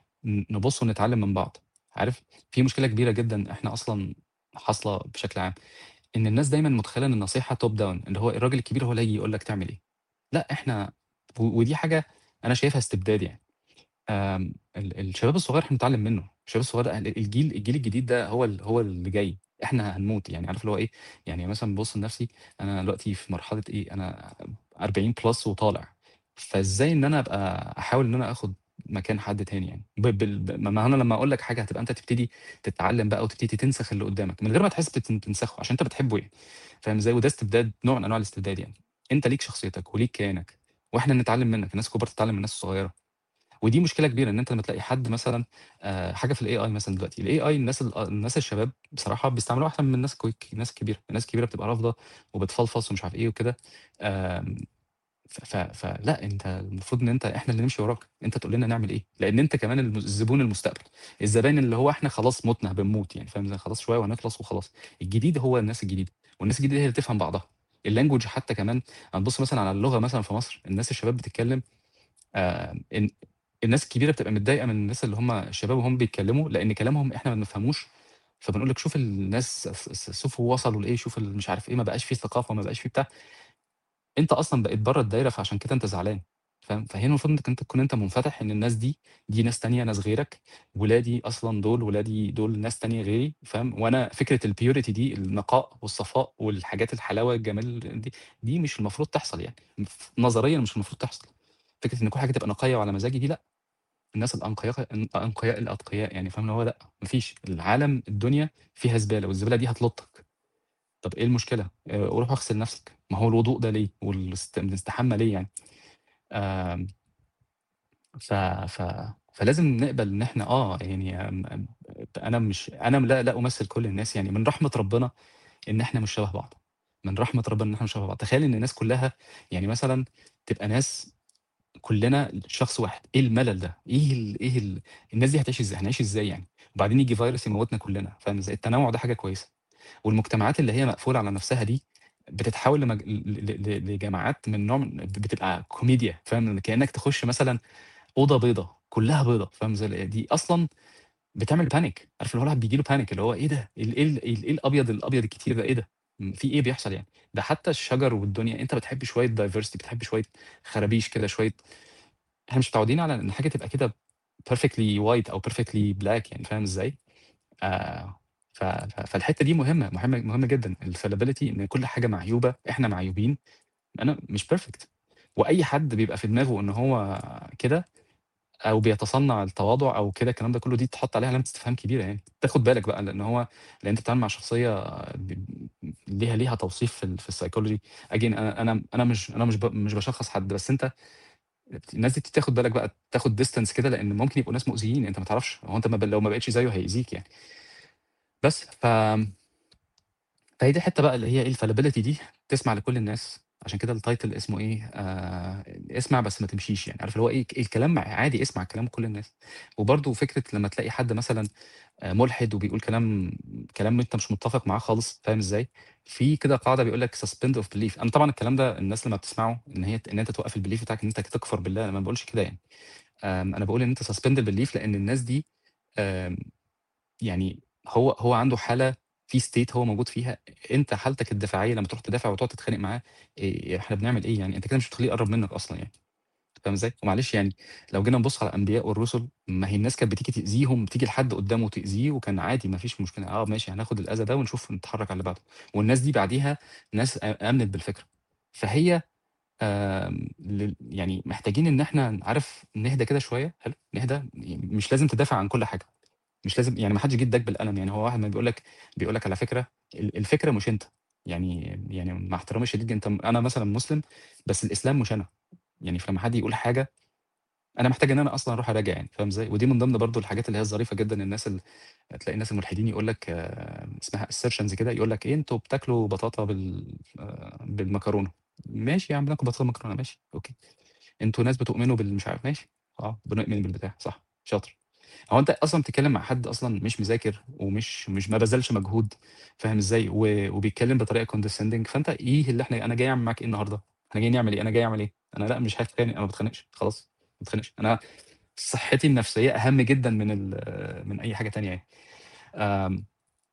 ن نبُص ونتعلم من بعض، عارف في مشكلة كبيرة جدًا إحنا أصلًا حاصلة بشكل عام، إن الناس دايمًا متخيلة إن النصيحة top down اللي هو الراجل الكبير هو اللي هييجي يقول لك تعمل إيه، لأ إحنا و ودي حاجة أنا شايفها استبداد يعني. آمم ال الشباب الصغير إحنا بنتعلم منه، الشباب الصغير ده ال الجيل الجيل الجديد ده هو ال هو اللي جاي، إحنا هنموت يعني عارف اللي هو إيه، يعني مثلًا بابُص لنفسي أنا دلوقتي في مرحلة إيه، أنا 40 plus وطالع، فإزاي إن أنا أبقى أحاول إن أنا آخد مكان حد تاني يعني، ب بال ب ما هو أنا لمّا أقول لك حاجة هتبقى أنت تبتدي تتعلم بقى وتبتدي تنسخ اللي قدامك، من غير ما تحس بتن تنسخه عشان أنت بتحبه يعني، فاهم إزاي؟ وده استبداد نوع من أنواع الاستبداد يعني، أنت ليك شخصيتك وليك كيانك، وإحنا بنتعلم منك، الناس الكبار تتعلم من الناس الصغيرة. ودي مشكلة كبيرة إن أنت لمّا تلاقي حد مثلًا آآ حاجة في الAI مثلًا دلوقتي، الAI الناس ال الناس الشباب بصراحة بيستعملوها أحسن من الناس الك الناس الكبيرة، الناس الكبيرة بتبقى رافضة وبتفلفص ومش عارف إيه وكده، آمم ف ف فلأ أنت المفروض إن أنت إحنا اللي نمشي وراك، أنت تقول لنا نعمل إيه، لإن أنت كمان الم الزبون المستقبل، الزباين اللي هو إحنا خلاص مُتنا بنموت يعني فاهم إزاي، خلاص شوية وهنخلص وخلاص، الجديد هو الناس الجديدة، والناس الجديدة هي اللي تفهم بعضها، الlanguage حتى كمان هنبُص مثلًا على اللغة مثلًا في مصر، الناس الشباب بتتكلم آآ إن الناس الكبيرة بتبقى متضايقة من الناس اللي هم الشباب وهُم بيتكلموا، لإن كلامهم إحنا ما بنفهموش، فبنقول لك شوف الناس س س شوفوا وصلوا لإيه، شوف ال مش عارف إيه، ما بقاش في ثقافة، ما بقاش في بتاع، أنت أصلًا بقيت برّه الدايرة فعشان كده أنت زعلان، فاهم؟ فهنا المفروض إنك أنت تكون أنت منفتح إن الناس دي، دي ناس تانية، ناس غيرك، ولادي أصلًا دول ولادي دول ناس تانية غيري، فاهم؟ وأنا فكرة الpurity دي النقاء والصفاء والحاجات الحلاوة الجمال دي، دي مش المفروض تحصل يعني، ف نظريًا مش المفروض تحصل، فكرة إن كل حاجة تبقى نقية وعلى مزاجي دي لأ. الناس الأنقياء الأنقياء الأتقياء يعني فاهم اللي هو لأ، ما فيش، العالم الدنيا فيها زبالة والزبالة دي هتلُطّك، طَب إيه المشكلة؟ آآ روح واغسل نَفْسك، ما هو الوضوء ده ليه؟ والاست بنستحمى ليه يعني؟ آمم ف ف فلازم نقبل إن إحنا آه، يعني آمم آمم أنا مش أنا لا لا أمثّل كل الناس يعني من رحمة ربنا إن إحنا مش شبه بعض، من رحمة ربنا إن إحنا مش شبه بعض، تخيل إن الناس كلّها يعني مثلًا تبقى ناس كلنا شخص واحد، إيه الملل ده؟ إيه ال إيه ال الناس دي هتعيش إزاي؟ هنعيش إزاي يعني؟ وبعدين ييجي فيروس يموتنا كلنا، فاهم إزاي؟ التنوع ده حاجة كويسة، والمجتمعات اللي هي مقفولة على نفسها دي بتتحول لمج ل ل ل لجماعات من نوع من بتبقى كوميديا فاهم؟ كإنّك تخش مثلًا أوضة بيضا، كلّها بيضا فاهم إزاي؟ دي أصلًا بتعمل panic عارف اللي هو الواحد بييجي له panic اللي هو إيه ده؟ ال إيه ال إيه الأبيض الأبيض الكتير ده إيه ده؟ م في إيه بيحصل يعني؟ ده حتى الشجر والدنيا أنت بتحب شوية diversity بتحب شوية خرابيش كده شوية إحنا مش متعودين على إن حاجة تبقى كده perfectly white أو perfectly black يعني فاهم إزاي؟ آآ ف ف فالحتّة دي مهمة، مهمة مهمة جدًا الfallibility إن كل حاجة معيوبة، إحنا معيوبين، أنا مش perfect وأي حد بيبقى في دماغه إن هو كده أو بيتصنّع التواضع أو كده الكلام ده كلّه دي تحُط عليها علامة استفهام كبيرة يعني، تاخد بالك بقى لإن هو لإن أنت بتتعامل مع شخصية ب ليها ليها توصيف في ال في الpsychology again أنا أنا أنا مش أنا مش ب مش باشخّص حد، بس أنت الناس دي تاخد بالك بقى تاخد distance كده لإن ممكن يبقوا ناس مؤذيين أنت ما تعرفش، هو أنت ما ب لو ما بقيتش زيه هيأذيك يعني. بس ف فهي دي الحتّة بقى اللي هي إيه الfallibility دي تسمع لكل الناس، عشان كده الtitle اسمه إيه، آآ اسمع بس ما تمشيش يعني، عارف اللي هو إيه ك الكلام عادي اسمع كلام كل الناس، وبرضه فكرة لمّا تلاقي حد مثلًا آآ مُلحد وبيقول كلام كلام أنت مش متّفق معاه خالص فاهم إزاي؟ في كده قاعدة بيقول لك suspend of belief أنا طبعًا الكلام ده الناس لمّا بتسمعه إن هي إن أنت توقّف الbelief بتاعك إن أنت تكفر بالله، أنا ما باقولش كده يعني، آمم أنا باقول إن أنت suspend الbelief لإن الناس دي آمم يعني هو هو عنده حالة في state هو موجود فيها، أنت حالتك الدفاعية لمّا تروح تدافع وتقعد تتخانق معاه آآ إحنا بنعمل إيه يعني؟ أنت كده مش بتخلّيه يقرّب منّك أصلًا يعني، فاهم إزاي؟ ومعلش يعني لو جينا نبُص على الأنبياء والرُسُل، ما هي الناس كانت بتيجي تأذيهم، تيجي لحد قدّامه تأذيه وكان عادي ما فيش مشكلة، آه ماشي هناخد الأذى ده ونشوف نتحرّك على اللي بعده، والناس دي بعديها ناس آ آمنت بالفكرة، فهي آمم لل يعني محتاجين إن إحنا عارف نهدى كده شوية حلو، نهدى مش لازم تدافع عن كل حاجة، مش لازم يعني ما حدش جه ادّاك بالقلم يعني هو واحد ما بيقول لك بيقول لك على فكرة ال الفكرة مش أنت، يعني يعني مع احترامي الشديد أنت أنا مثلًا مسلم بس الإسلام مش أنا، يعني فلمّا حد يقول حاجة أنا محتاج إن أنا أصلًا أروح أراجع يعني فاهم إزاي؟ ودي من ضمن برضه الحاجات اللي هي الظريفة جدًا الناس ال تلاقي الناس الملحدين يقول لك اسمها assertions كده يقول لك إيه أنتم بتاكلوا بطاطا بال آآ بالمكرونة، ماشي يا عم بناكل بطاطا بالمكرونة ماشي أوكي، أنتم ناس بتؤمنوا بال مش عارف ماشي، آه بنؤمن بالبتاع صح، شاطر. هو أنت أصلًا بتتكلم مع حد أصلًا مش مذاكر ومش مش ما بذلش مجهود فاهم إزاي؟ و وبيتكلم بطريقة condescending فأنت إيه اللي إحنا أنا جاي أعمل معاك إيه النهارده؟ إحنا جايين نعمل إيه؟ أنا جاي أعمل إيه؟ أنا لأ مش هاتخانق أنا ما باتخانقش خلاص، ما باتخانقش أنا صحتي النفسية أهم جدًا من ال من أي حاجة تانية يعني. آمم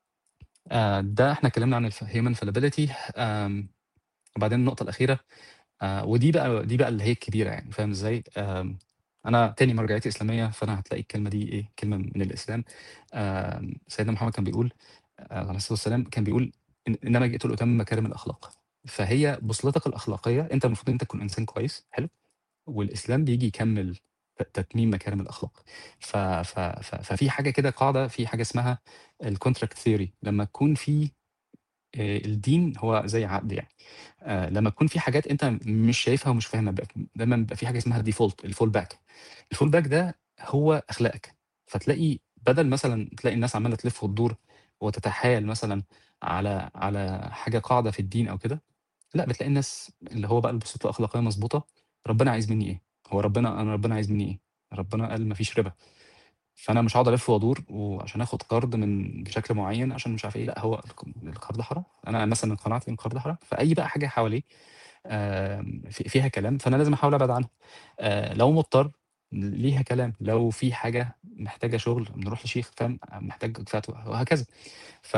آآ ده إحنا اتكلمنا عن الف human fallibility آمم وبعدين النقطة الأخيرة آآ ودي بقى دي بقى اللي هي الكبيرة يعني فاهم إزاي؟ آمم أنا تاني مرجعيتي إسلامية، فأنا هتلاقي الكلمة دي إيه، كلمة من الإسلام آمم سيدنا محمد كان بيقول آآ عليه الصلاة والسلام كان بيقول إن إنما جئت لأتمم مكارم الأخلاق، فهي بوصلتك الأخلاقية أنت المفروض إن أنت تكون إنسان كويس حلو، والإسلام بييجي يكمّل ت تتميم مكارم الأخلاق، ف ف ف ففي حاجة كده قاعدة في حاجة اسمها الcontract theory لمّا تكون في آآ الدين هو زي عقد يعني، آآ لمّا تكون في حاجات أنت مش شايفها ومش فاهمها ب دايمًا بيبقى في حاجة اسمها الdefault الfallback الfallback ده هو أخلاقك، فتلاقي بدل مثلًا تلاقي الناس عمّالة تلِف وتدور وتتحايل مثلًا على على حاجة قاعدة في الدين أو كده، لأ بتلاقي الناس اللي هو بقى البساطة الأخلاقية مضبوطة، ربنا عايز منّي إيه؟ هو ربنا أنا ربنا عايز منّي إيه؟ ربنا قال ما فيش ربا، فأنا مش هاقعد ألِف وادور وعشان آخد قرض من بشكل معيّن عشان مش عارف إيه، لأ هو الق القرض حرام، أنا مثلًا قناعتي إن القرض حرام، فأي بقى حاجة حواليه آمم ف فيها كلام، فأنا لازم أحاول أبعد عنها، آآ لو مضطر ليها كلام، لو في حاجة محتاجة شغل نروح لشيخ فاهم، محتاج فتوى وهكذا. ف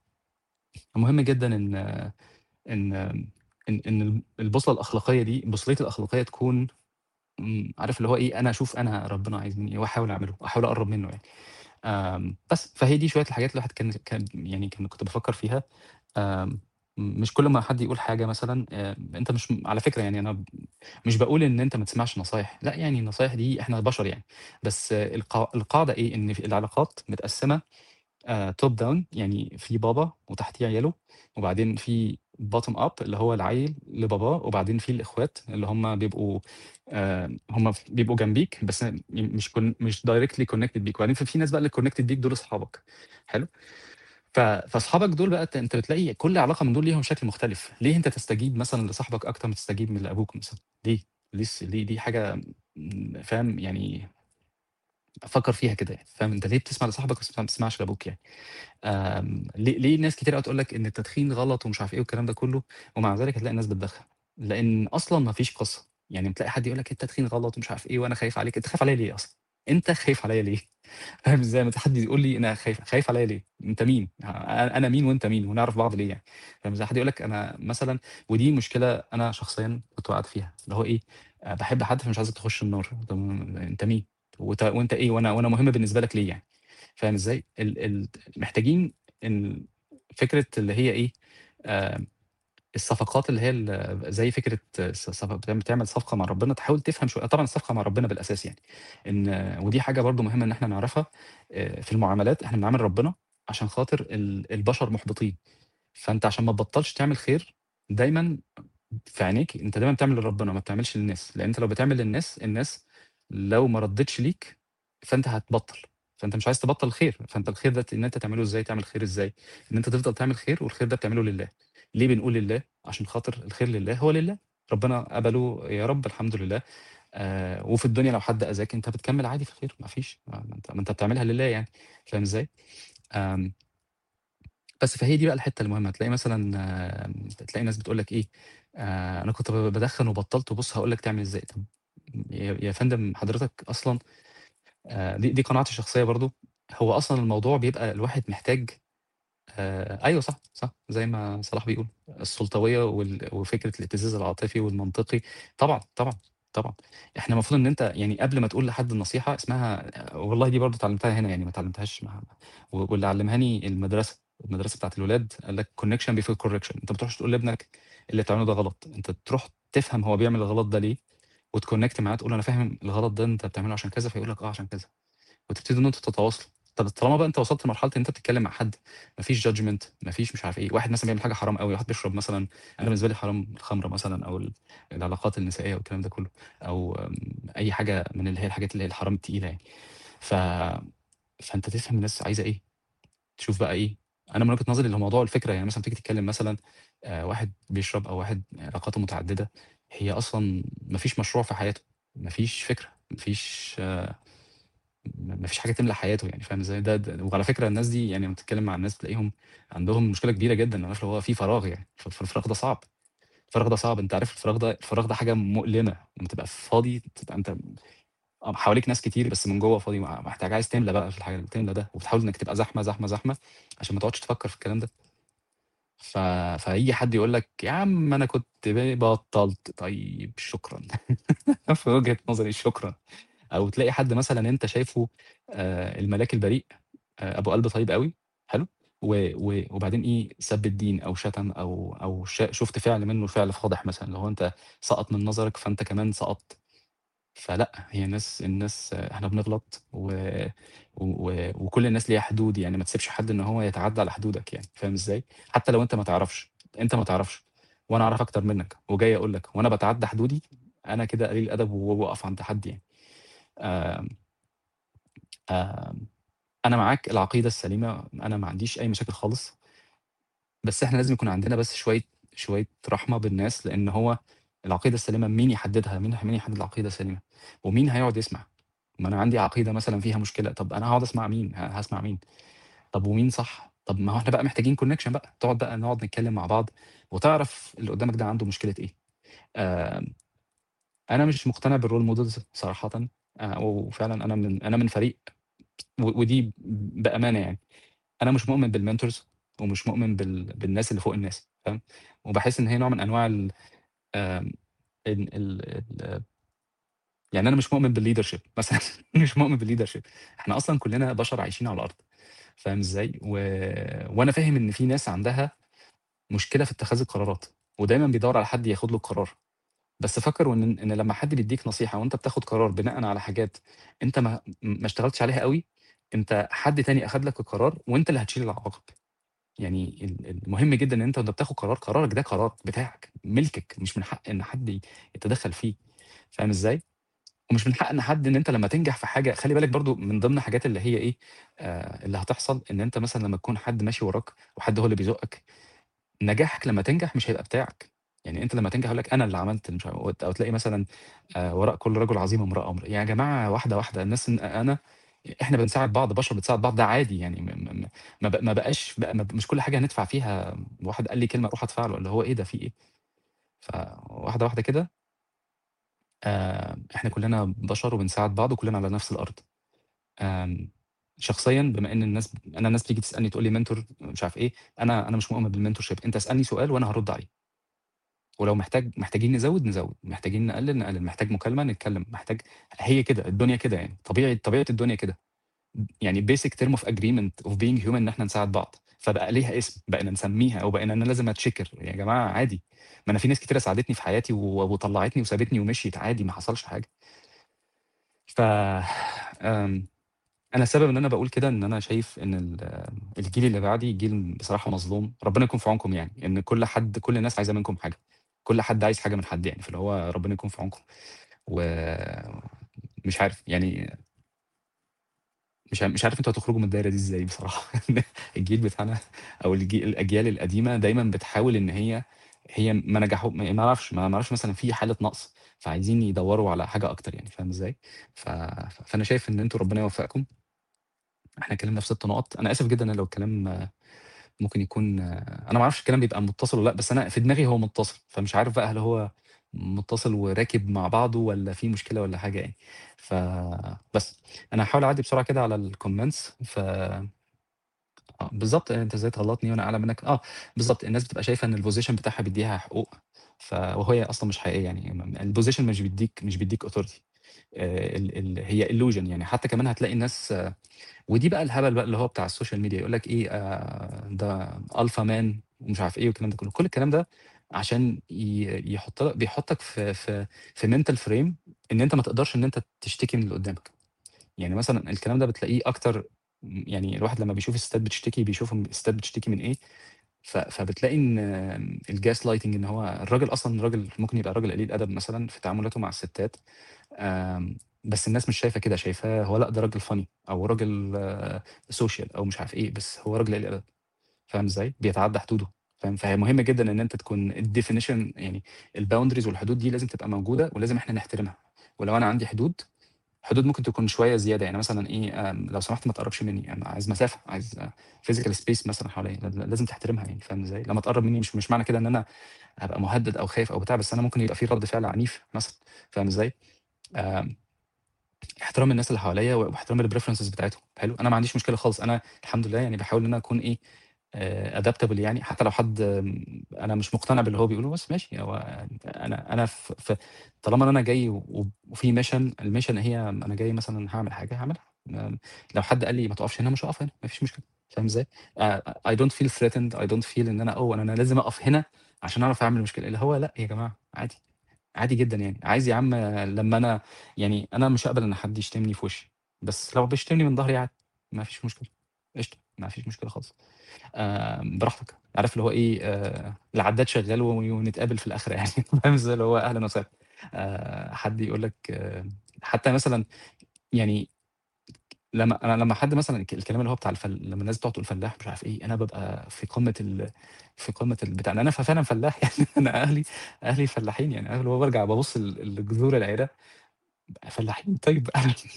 مهم جدًا إن إن إن إن ال البوصلة الأخلاقية دي بوصلتي الأخلاقية تكون إمم عارف اللي هو إيه، أنا أشوف أنا ربنا عايز منّي إيه وأحاول أعمله، وأحاول أقرّب منّه يعني. آمم بس، فهي دي شوية الحاجات الواحد كان كان يعني كان كنت بافكّر فيها، آمم مش كل ما حد يقول حاجة مثلًا آآ أنت مش على فكرة يعني أنا مش باقول إن أنت ما تسمعش نصايح، لأ يعني النصايح دي إحنا بشر يعني، بس القا القاعدة إيه، إن في العلاقات متقسّمة آآ top down يعني في بابا وتحتيه عياله، وبعدين في bottom up اللي هو العيّل لباباه، وبعدين في الإخوات اللي هم بيبقوا آآ هم ف بيبقوا جنبيك بس م مش كون مش directly connected بيك، وبعدين في في ناس بقى اللي connected بيك دول أصحابك، حلو؟ ف فأصحابك دول بقى أنت أنت بتلاقي كل علاقة من دول ليهم شكل مختلف، ليه أنت تستجيب مثلًا لصاحبك أكتر ما تستجيب من لأبوك مثلًا، ليه؟ ليه الس ليه دي حاجة م فاهم يعني فكّر فيها كده يعني، فاهم، أنت ليه بتسمع لصاحبك بس ما بتسمعش لأبوك يعني؟ آمم، ليه ليه ناس كتيرة أوي تقول لك إن التدخين غلط ومش عارف إيه والكلام ده كلّه، ومع ذلك هتلاقي الناس بتدخّن، لإن أصلًا ما فيش قصة، يعني بتلاقي حد يقول لك التدخين غلط ومش عارف إيه وأنا خايف عليك، أنت خايف عليَّ ليه أصلًا؟ أنت خايف عليَّ ليه؟ فاهم إزاي؟ أمّا حد يقول لي أنا خايف، خايف عليَّ ليه؟ أنت مين؟ أ أنا مين وأنت مين ونعرف بعض ليه يعني؟ فاهم إزاي؟ حد يقول لك أنا مثلًا ودي مشكلة أنا شخصيًا كنت وقعت فيها، اللي هو إيه، آآ باحب حد فمش عايزك تخش النار، طب أنت مين؟ وت وأنت إيه وأنا وأنا مهم بالنسبة لك ليه يعني؟ فاهم إزاي؟ ال ال محتاجين إن فكرة اللي هي إيه، آآ الصفقات اللي هي ال زي فكرة ص صف بتعم بتعمل صفقة مع ربنا تحاول تفهم شوية طبعًا الصفقة مع ربنا بالأساس يعني، إن ودي حاجة برضه مهمة إن إحنا نعرفها آآ في المعاملات إحنا بنعامل ربنا عشان خاطر ال البشر مُحبطين، فأنت عشان ما تبطّلش تعمل خير دايمًا في عينيك أنت دايمًا بتعمل لربنا ما بتعملش للناس، لإن أنت لو بتعمل للناس، الناس لو ما ردِّتش ليك فأنت هتبطّل، فأنت مش عايز تبطّل خير، فأنت الخير ده ت إن أنت تعمله إزاي، تعمل خير إزاي؟ إن أنت تفضل تعمل خير والخير ده بتعمله لله، ليه بنقول لله؟ عشان خاطر الخير لله هو لله، ربنا قبله يا رب الحمد لله، آآ وفي الدنيا لو حد أذاك أنت بتكمّل عادي في الخير ما فيش ما ما أنت ما أنت بتعملها لله يعني، فاهم إزاي؟ آمم بس فهي دي بقى الحتّة المهمة، تلاقي مثلًا آمم، تلاقي ناس بتقول لك إيه، آآ أنا كنت ب بادخّن وبطّلت وبُص هاقول لك تعمل إزاي، طَب يا يا فندم حضرتك أصلًا آآ دي دي قناعتي الشخصية برضه، هو أصلًا الموضوع بيبقى الواحد محتاج آآ أيوه صح، صح، زي ما صلاح بيقول، السلطوية وال وفكرة الابتزاز العاطفي والمنطقي، طبعًا، طبعًا، طبعًا. إحنا المفروض إن أنت يعني قبل ما تقول لحد النصيحة اسمها والله دي برضه اتعلمتها هنا يعني ما اتعلمتهاش مع و واللي علّمهاني المدرسة، المدرسة بتاعة الولاد قال لك connection before correction أنت ما تروحش تقول لابنك اللي بتعمله ده غلط، أنت تروح تفهم هو بيعمل الغلط ده ليه، وتconnect معاه تقول له أنا فاهم الغلط ده أنت بتعمله عشان كذا، فيقول لك آه عشان كذا. وتبتدوا إن أنتم تتواصلوا. طب طالما بقى أنت وصلت لمرحلة إن أنت بتتكلم مع حد، ما فيش judgment ما فيش مش عارف إيه، واحد مثلًا بيعمل حاجة حرام أوي، واحد بيشرب مثلًا أنا بالنسبة لي حرام الخمرة مثلًا أو ال العلاقات النسائية والكلام ده كله، أو آمم، أي حاجة من اللي هي الحاجات اللي هي الحرام التقيلة يعني. ف فأنت تفهم الناس عايزة إيه، تشوف بقى إيه. أنا من وجهة نظري اللي هو موضوع الفكرة يعني مثلًا تيجي تتكلم مثلًا آآ، واحد بيشرب أو واحد علاقاته متعددة، هي أصلًا ما فيش مشروع في حياته، ما فيش فكرة، ما فيش ما ما فيش حاجة تملى حياته يعني فاهم إزاي؟ ده د وعلى فكرة الناس دي يعني لمّا بتتكلم مع الناس تلاقيهم عندهم مشكلة كبيرة جدًا، عارف اللي هو في فراغ يعني، ف فالفراغ ده صعب، الفراغ ده صعب، أنت عارف الفراغ ده الفراغ ده حاجة مؤلمة، لمّا تبقى فاضي تبقى أنت آه حواليك ناس كتير بس من جوّه فاضي مع محتاج عايز تملى بقى في الحاجة تملى ده، وبتحاول إنك تبقى زحمة، زحمة، زحمة، عشان ما تقعدش تفكّر في الكلام ده. ف فييجي حد يقول لك يا عم أنا كنت ب بطّلت، طيب شكرًا في وجهة نظري شكرًا. أو تلاقي حد مثلًا أنت شايفه آآ الملاك البريء، آآ أبو قلب طيب أوي، حلو، و و وبعدين إيه، سَب الدين أو شتم أو أو ش شُفت فعل منّه فعل فاضح مثلًا، اللي هو أنت سقط من نظرك فأنت كمان سقطت. فلأ، هي الناس الناس إحنا بنغلط و و وكل الناس ليها حدود، يعني ما تسيبش حد إن هو يتعدّى على حدودك يعني، فاهم إزاي؟ حتى لو أنت ما تعرفش، أنت ما تعرفش وأنا أعرف أكتر منّك وجاي أقول لك وأنا باتعدّى حدودي، أنا كده قليل أدب وباقف عند حدّي يعني. آمم آمم، أنا معاك العقيدة السليمة، أنا ما عنديش أي مشاكل خالص، بس إحنا لازم يكون عندنا بس شوية شوية رحمة بالناس، لإن هو العقيدة السليمة مين يحددها؟ مين مين يحدد العقيدة السليمة؟ ومين هيقعد يسمع؟ ما أنا عندي عقيدة مثلًا فيها مشكلة، طب أنا هاقعد أسمع مين؟ ه هاسمع مين؟ طب ومين صح؟ طب ما هو إحنا بقى محتاجين connection بقى، تقعد بقى نقعد نتكلم مع بعض، وتعرف اللي قدامك ده عنده مشكلة إيه. آمم، أنا مش مقتنع بالrole models صراحةً، آآ، وفعلًا أنا من أنا من فريق و ودي بأمانة يعني. أنا مش مؤمن بالmentors ومش مؤمن بال بالناس اللي فوق الناس، فاهم؟ وباحس إن هي نوع من أنواع ال آمم ال ال ال يعني أنا مش مؤمن بالleadership مثلًا مش مؤمن بالleadership إحنا أصلًا كلنا بشر عايشين على الأرض، فاهم إزاي؟ و وأنا فاهم إن في ناس عندها مشكلة في اتخاذ القرارات، ودايمًا بيدوّر على حد ياخد له القرار، بس فكّر وإن إن لمّا حد بيدّيك نصيحة وأنت بتاخد قرار بناءً على حاجات أنت ما ما اشتغلتش عليها أوي، أنت حد تاني أخد لك القرار وأنت اللي هتشيل العواقب. يعني ال المهم جدًا إن أنت وأنت بتاخد قرار، قرارك ده قرار بتاعك، ملكك، مش من حق إن حد ي يتدخّل فيه، فاهم إزاي؟ ومش من حق إن حد إن أنت لمّا تنجح في حاجة خلّي بالك برضه من ضمن الحاجات اللي هي إيه، آآ اللي هتحصل إن أنت مثلًا لمّا تكون حد ماشي وراك وحد هو اللي بيزُقّك، نجاحك لمّا تنجح مش هيبقى بتاعك، يعني أنت لمّا تنجح يقول لك أنا اللي عملت مش ع أو تلاقي مثلًا آآ وراء كل رجل عظيم امرأة، امر يا جماعة واحدة، واحدة الناس إن أنا إحنا بنساعد بعض، بشر بتساعد بعض، ده عادي يعني م م م ما ب ما بقاش بقى م مش كل حاجة هندفع فيها واحد قال لي كلمة أروح أدفع له، اللي هو إيه ده في إيه؟ فواحدة، واحدة كده آآ إحنا كلنا بشر وبنساعد بعض وكلنا على نفس الأرض. آمم شخصيًا بما إن الناس أنا الناس بتيجي تسألني تقول لي mentor مش عارف إيه، أنا أنا مش مؤمن بالmentorship أنت اسألني سؤال وأنا هارُد عليه. ولو محتاج محتاجين نزوّد، نزوّد، محتاجين نقلل، نقلل، محتاج مكالمة نتكلم، محتاج هي كده، الدنيا كده يعني، طبيعة طبيعة الدنيا كده. يعني basic term of agreement of being human إن إحنا نساعد بعض، فبقى ليها اسم، بقينا نسميها أو بقينا أنا لازم أتشكر، يا جماعة عادي، ما أنا في ناس كتيرة ساعدتني في حياتي و وطلّعتني وسابتني ومشيت عادي ما حصلش حاجة. ف آمم أنا السبب إن أنا باقول كده إن أنا شايف إن ال الجيل اللي بعدي جيل بصراحة مظلوم، ربنا يكون في عونكم يعني، إن كل حد كل الناس عايزة منكم حاجة، كل حد عايز حاجة من حد يعني، فاللي هو ربنا يكون في عونكم، ومش عارف يعني مش ع مش عارف أنتم هتخرجوا من الدايرة دي إزاي بصراحة، الجيل بتاعنا أو الجي الأجيال القديمة دايمًا بتحاول إن هي هي ما نجحوا ما ما أعرفش ما أعرفش مثلًا في حالة نقص، فعايزين يدوّروا على حاجة أكتر يعني، فاهم إزاي؟ ف فأنا شايف إن أنتم ربنا يوفقكم. إحنا اتكلمنا في 6 نقط، أنا آسف جدًا لو الكلام ممكن يكون أنا ما أعرفش الكلام بيبقى متصل والّا لأ، بس أنا في دماغي هو متصل، فمش عارف بقى هل هو متصل وراكب مع بعضه والّا في مشكلة والّا حاجة يعني، فبس. أنا هاحاول أعدّي بسرعة كده على الcomments ف آه، بالضبط، أنت إزاي تغلطني وأنا أعلى منك آه، بالضبط، الناس بتبقى شايفة إن الposition بتاعها بيدّيها حقوق، ف وهي أصلًا مش حقيقية يعني م الposition مش بيدّيك مش بيدّيك authority آآ ال ال هي illusion يعني، حتى كمان هتلاقي الناس ودي بقى الهبل بقى اللي هو بتاع السوشيال ميديا، يقول لك إيه آآ ده alpha man ومش عارف إيه والكلام ده كلّه، كل الكلام ده عشان ي يحط لك بيحطك في في في mental frame إن أنت ما تقدرش إن أنت تشتكي من اللي قدّامك، يعني مثلًا الكلام ده بتلاقيه أكتر م يعني الواحد لمّا بيشوف الستات بتشتكي بيشوفهم الستات بتشتكي من إيه، ف فبتلاقي إن الgaslighting إن هو الراجل أصلًا راجل ممكن يبقى راجل قليل أدب مثلًا في تعاملاته مع الستات، آمم بس الناس مش شايفة كده، شايفاه هو لأ ده راجل funny أو راجل social أو مش عارف إيه، بس هو راجل قليل أدب، فاهم إزاي؟ بيتعدى حدوده، فاهم؟ فهي مهمة جدًا إن أنت تكون الdefinition يعني الboundaries والحدود دي لازم تبقى موجودة ولازم إحنا نحترمها، ولو أنا عندي حدود، حدود ممكن تكون شوية زيادة، يعني مثلًا إيه، آمم لو سمحت ما تقرّبش منّي، أنا عايز مسافة، عايز physical space مثلًا حواليّا، ل لازم تحترمها يعني، فاهم إزاي؟ لمّا تقرّب منّي مش مش معنى كده إن أنا هابقى مهدد أو خايف أو بتاع، بس أنا ممكن يبقى في رَد فعل عنيف مثلًا، فاهم إزاي؟ آمم احترام الناس اللي حواليّا واحترام الpreferences بتاعتهم، حلو؟ أنا ما عنديش مشكلة خالص، أنا الحمد لله يعني باحاول إن أنا أكون إيه، آآ adaptable يعني، حتى لو حد آمم أنا مش مقتنع باللي هو بيقوله، بس ماشي هو أنا أنا ف ف طالما إن أنا جاي و وفي mission الmission هي أنا جاي مثلًا هاعمل حاجة هاعملها، م لو حد قال لي ما تقفش هنا مش هاقف هنا، ما فيش مشكلة، فاهم إزاي؟ آآ I don't feel threatened I don't feel إن أنا أوه أنا لازم أقف هنا عشان أعرف أعمل مشكلة، اللي هو لأ يا جماعة عادي، عادي جدًا يعني، عايز يا عم لمّا أنا يعني أنا مش هاقبل إن حد يشتمني في وشي، بس لو بيشتمني من ضهري عادي، ما فيش مشكلة، قشطة، ما فيش مشكلة خالص، آآ براحتك، عارف اللي هو إيه، آآ العداد شغال و ونتقابل في الآخرة يعني، فاهم إزاي؟ اللي هو أهلًا وسهلًا، آآ حد يقول لك حتى مثلًا يعني لمّا أنا لمّا حد مثلًا الك الكلام اللي هو بتاع الفل لمّا الناس بتقعد تقول فلاح مش عارف إيه، أنا بابقى في قمة ال في قمة البتاع، لأن أنا ف فعلًا فلاح يعني أنا أهلي أهلي فلاحين يعني، عارف اللي هو بارجع بابُص ل لجذور العيلة فلاحين طيب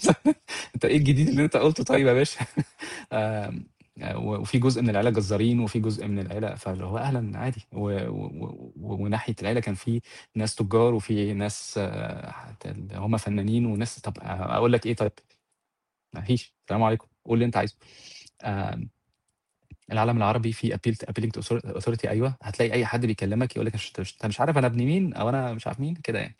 أنت إيه الجديد اللي أنت قُلته طيب يا باشا؟ آمم و وفي جزء من العيلة جزارين وفي جزء من العيلة فاللي هو أهلًا عادي، و و و وناحية العيلة كان في ناس تُجّار وفي ناس حتى اللي هم فنانين وناس طب أ أقول لك إيه طيب؟ ما فيش، السلام عليكم، قُل اللي أنت عايزه. آمم العالم العربي فيه appeal appealing to author authority أيوه، هتلاقي أي حد بيكلمك يقول لك أنت مش أنت مش عارف أنا ابن مين أو أنا مش عارف مين، كده يعني.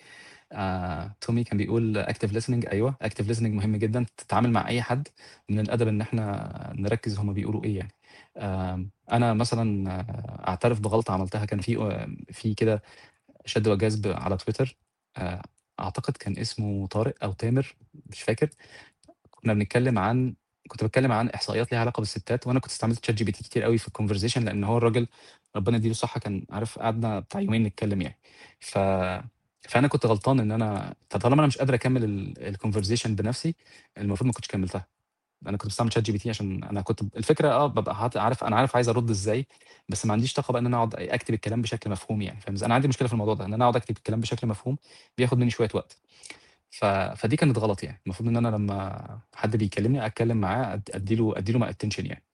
آآ تومي كان بيقول active listening أيوه، active listening مهم جدًا، تتعامل مع أي حد من الأدب إن إحنا نركّز هم بيقولوا إيه يعني. آمم أنا مثلًا أعترف بغلطة عملتها، كان في آآ في كده شَد وجذب على تويتر، آآ أعتقد كان اسمه طارق أو تامر مش فاكر، كنا بنتكلم عن كنت باتكلم عن إحصائيات ليها علاقة بالستات، وأنا كنت استعملت ChatGPT كتير أوي في الconversation لأن هو الراجل ربنا يدّي له الصحة كان عارف قعدنا بتاع يومين نتكلم يعني. ف فأنا كنت غلطان إن أنا فطالما أنا مش قادر أكمّل ال الconversation بنفسي، المفروض ما كنتش كمّلتها. أنا كنت باستعمل ChatGPT عشان أنا كنت الفكرة آه بابقى حاط عارف أنا عارف عايز أرُد إزاي، بس ما عنديش طاقة بقى إن أنا أقعد أكتب الكلام بشكل مفهوم يعني، فاهم إزاي؟ أنا عندي مشكلة في الموضوع ده، إن أنا أقعد أكتب الكلام بشكل مفهوم بياخد منّي شوية وقت. ف فدي كانت غلط يعني، المفروض إن أنا لمّا حد بيكلمني أتكلم معاه أد أدّي له أدّي له my attention يعني.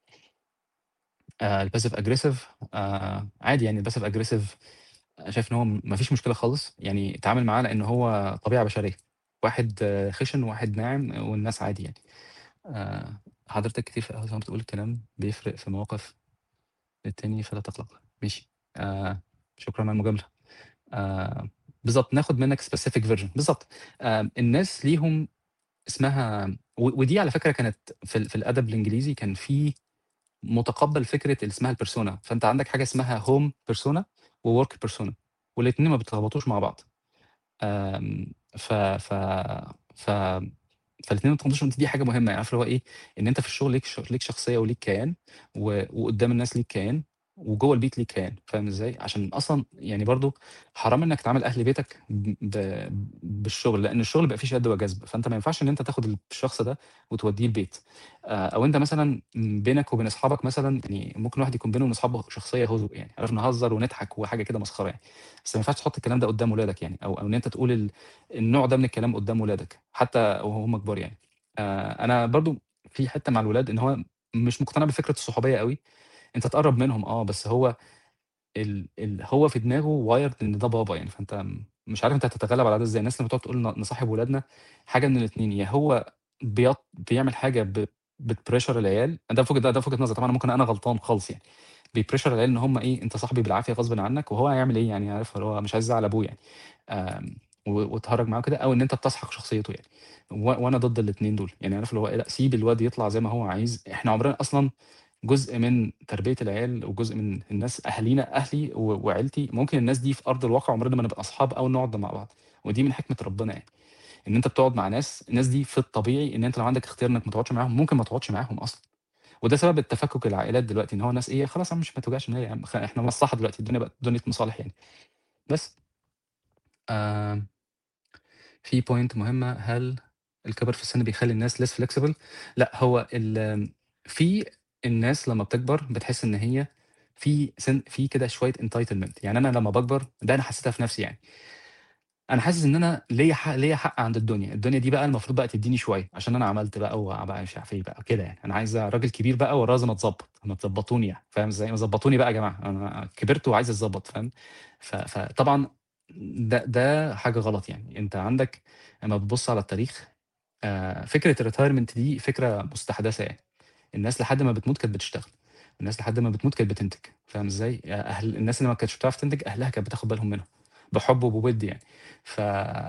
آآ الpassive aggressive آآ عادي يعني الpassive aggressive أنا شايف إن هو ما فيش مشكلة خالص، يعني اتعامل معاه لإن هو طبيعة بشرية، واحد خِشِن وواحد ناعم والناس عادي يعني. آآ حضرتك كتير في القهوة زي ما بتقول الكلام بيفرق في مواقف التاني فلا تقلق. ماشي، آآ شكرًا على المجاملة. آآ بالضبط، ناخد منّك specific version بالضبط. آآ الناس ليهم اسمها و ودي على فكرة كانت في ال في الأدب الإنجليزي كان في مُتقبّل فكرة اللي اسمها الpersona، فأنت عندك حاجة اسمها home persona وwork persona والاتنين ما بيتلخبطوش مع بعض. آمم ف ف ف فالاتنين ما بيتلخبطوش ودي حاجة مهمة، يعني عارف اللي هو إيه، إن أنت في الشغل ليك ش ليك شخصية وليك كيان و وقدّام الناس ليك كيان وجوّه البيت ليك كيان، فاهم إزاي؟ عشان أصلًا يعني برضه حرام إنّك تعامل أهل بيتك ب ب بالشغل، لإن الشغل بيبقى فيه شَد وجذب، فأنت ما ينفعش إن أنت تاخد الشخص ده وتودّيه البيت. آآ أو أنت مثلًا بينك وبين أصحابك مثلًا يعني ممكن الواحد يكون بينه وبين أصحابه شخصية هدوء يعني، عارف نهزّر ونضحك وحاجة كده مسخرة يعني، بس ما ينفعش تحُط الكلام ده قدّام ولادك يعني أو أو إن أنت تقول ال النوع ده من الكلام قدّام ولادك، حتى وهُم كبار يعني. آآ أنا برضه في حتّة مع الولاد إن هو مش مقتنع بفكرة الصحوبية أوي، أنت تقرّب منهم آه، بس هو ال ال هو في دماغه wired إن ده بابا يعني، فأنت مش عارف أنت هتتغلّب على ده إزاي، الناس لمّا تقعد تقول ن نصاحب ولادنا حاجة من الاتنين، يا هو بيط بيعمل حاجة ب بتpressure العيال ده في وجهة ده ده في وجهة نظري، طبعًا أنا ممكن أنا غلطان خالص يعني، بيpressure العيال إن هم إيه، أنت صاحبي بالعافية غصبٍ عنّك وهو هيعمل إيه يعني عارف اللي هو مش عايز يزعّل أبوه يعني. آمم و وتهرّج معاه وكده أو إن أنت بتسحق شخصيته يعني، و وأنا ضد الاتنين دول، يعني عارف اللي هو إيه، لأ سيب الواد يطلع زي ما هو عايز، إحنا عمرنا أصلًا جزء من تربية العيال وجزء من الناس أهالينا أهلي و وعيلتي ممكن الناس دي في أرض الواقع عمرنا ما نبقى أصحاب أو نقعد مع بعض، ودي من حكمة ربنا يعني، إن أنت بتقعد مع ناس، الناس دي في الطبيعي إن أنت لو عندك اختيار إنّك ما تقعدش معاهم، ممكن ما تقعدش معاهم أصلًا. وده سبب التفكُّك العائلات دلوقتي، إن هو الناس إيه، خلاص يا عم مش ما توجعش دماغي يا عم، خ إحنا مصلحة دلوقتي، الدنيا بقت دنيا مصالح يعني. بس. آمم في point مهمة، هل الكِبَر في السِن بيخلّي الناس less flexible؟ لأ، هو ال في الناس لمّا بتكبر بتحس إن هي في سِن في كده شوية entitlement، يعني أنا لمّا باكبر ده أنا حسّيتها في نَفْسي يعني. أنا حاسس إن أنا ليّا حق ليّا حق عند الدنيا، الدنيا دي بقى المفروض بقى تدّيني شوية، عشان أنا عملت بقى وبقى مش عارف إيه بقى كده يعني، أنا عايز راجل كبير بقى ولازم أتضبّط، ما تضبّطوني يعني، فاهم إزاي؟ ضبّطوني بقى يا جماعة، أنا كبرت وعايز أتضبّط فاهم؟ ف فطبعًا ده ده حاجة غلط يعني، أنت عندك لمّا بتبُص على التاريخ آآ فكرة الretirement دي فكرة مستحدثة يعني، الناس لحد ما بتموت كانت بتشتغل، الناس لحد ما بتموت كانت بتنتج، فاهم إزاي؟ أ أهل الناس اللي ما كانتش بتعرف تنتج أهلها كانت بتاخد بالهم منهم، بحُب وبوِد يعني، ف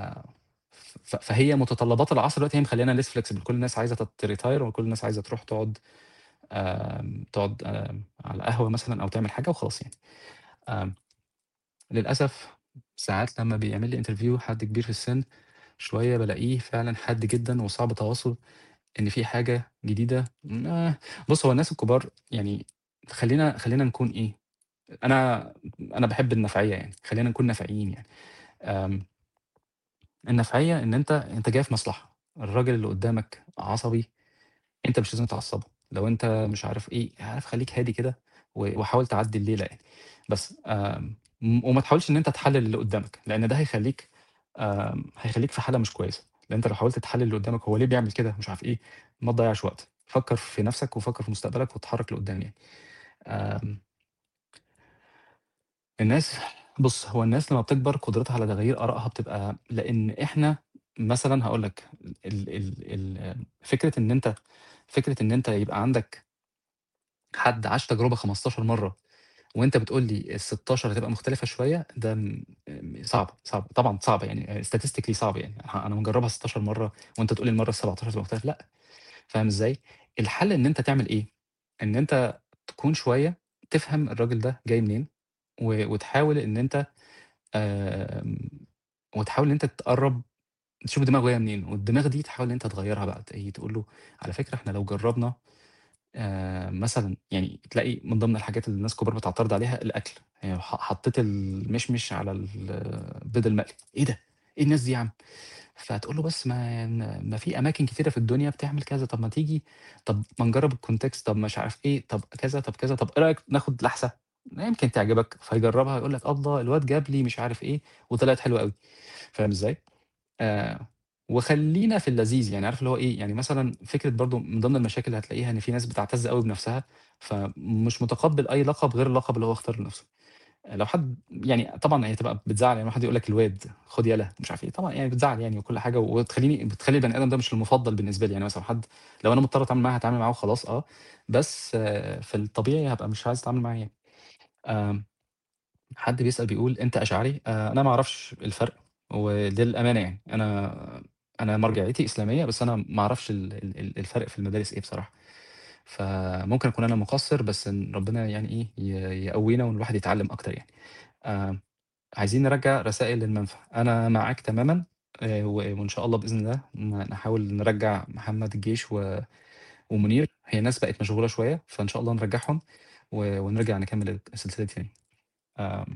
ف فهي متطلبات العصر دلوقتي هي مخلّيانا less flexible كل الناس عايزة ت تretire وكل الناس عايزة تروح تقعد آمم تقعد آمم على قهوة مثلًا أو تعمل حاجة وخلاص يعني. آمم للأسف ساعات لمّا بيعمل لي interview حد كبير في السِن شوية بالاقيه فعلًا حاد جدًا وصعب التواصل، إن في حاجة جديدة ما بُص هو الناس الكبار يعني خلّينا خلّينا نكون إيه، أنا أنا باحب النفعية يعني، خلّينا نكون نفعيين يعني. آمم النفعية إن أنت أنت جاي في مصلحة، الراجل اللي قدّامك عصبي، أنت مش لازم تعصّبه، لو أنت مش عارف إيه، عارف خلّيك هادي كده و وحاول تعدّي الليلة يعني، بس آمم م وما تحاولش إن أنت تحلّل اللي قدّامك، لإن ده هيخلّيك آمم هيخلّيك في حالة مش كويسة، لإن أنت لو حاولت تحلّل اللي قدّامك هو ليه بيعمل كده مش عارف إيه، ما تضيّعش وقت، فكّر في نَفْسك وفكّر في مستقبلك واتحرّك لقدّام يعني. آمم الناس بُص، هو الناس لمّا بتكبر قدرتها على تغيير آرائها بتبقى لإن إحنا مثلًا هاقول لك ال ال ال فكرة إن أنت فكرة إن أنت يبقى عندك حد عاش تجربة 15 مرّة وأنت بتقول لي ال16 هتبقى مختلفة شوية، ده م م صعب، صعب، طبعًا صعب يعني statistically صعب يعني، ه أنا مجرّبها 16 مرّة وأنت تقول لي المرّة ال17 هتبقى مختلفة، لأ، فاهم إزاي؟ الحل إن أنت تعمل إيه، إن أنت تكون شوية تفهم الراجل ده جاي منين و وتحاول إن أنت آمم وتحاول إن أنت تقرّب تشوف دماغه جاية منين، والدماغ دي تحاول إن أنت تغيّرها بقى، ت تقول له على فكرة إحنا لو جرّبنا آآ مثلًا يعني تلاقي من ضمن الحاجات اللي الناس الكبار بتعترض عليها الأكل، يعني لو ح حطيت المشمش على البيض المقلي، إيه ده! إيه الناس دي يا عم؟ فتقول له بس ما ن ما في أماكن كتيرة في الدنيا بتعمل كذا، طب ما تيجي طب ما نجرّب الcontext طب مش عارف إيه، طب كذا، طب كذا، طب إيه رأيك ناخد لحسة؟ يمكن تعجبك، فيجرّبها يقول لك الله الواد جاب لي مش عارف إيه وطلعت حلوة أوي، فاهم إزاي؟ آآ وخلّينا في اللذيذ، يعني عارف اللي هو إيه، يعني مثلًا فكرة برضه من ضمن المشاكل اللي هتلاقيها إن في ناس بتعتز أوي بنفسها، فمش متقبّل أي لقب غير اللقب اللي هو اختاره لنفسه. لو حد يعني طبعًا هي تبقى بتزعّل يعني لمّا حد يقول لك الواد، خُد يالا، مش عارف إيه، طبعًا يعني بتزعّل يعني وكل حاجة وتخلّيني بتخلّي البني آدم ده مش المفضل بالنسبة لي، يعني مثلًا حد لو أنا مضطر أتعامل معاه هاتعامل معاه وخلاص آه، بس آه، في الطبيعي هابقى مش عايز أتعامل معاه يعني. آمم حد بيسأل بيقول: "أنت أشعري؟" آآ أنا ما أعرفش الفرق، وللأمانة يعني أنا أنا مرجعيتي إسلامية، بس أنا ما أعرفش ال ال ال الفرق في المدارس إيه بصراحة، فممكن أكون أنا مقصّر بس إن ربنا يعني إيه، ي يقوينا وإن الواحد يتعلّم أكتر يعني. آآ عايزين نرجّع رسائل للمنفى، أنا معاك تمامًا آآ و وإن شاء الله بإذن الله ن نحاول نرجّع محمد الجيش و ومنير، هي ناس بقت مشغولة شوية، فإن شاء الله نرجّعهم و ونرجع نكمّل السلسلة دي تاني. آمم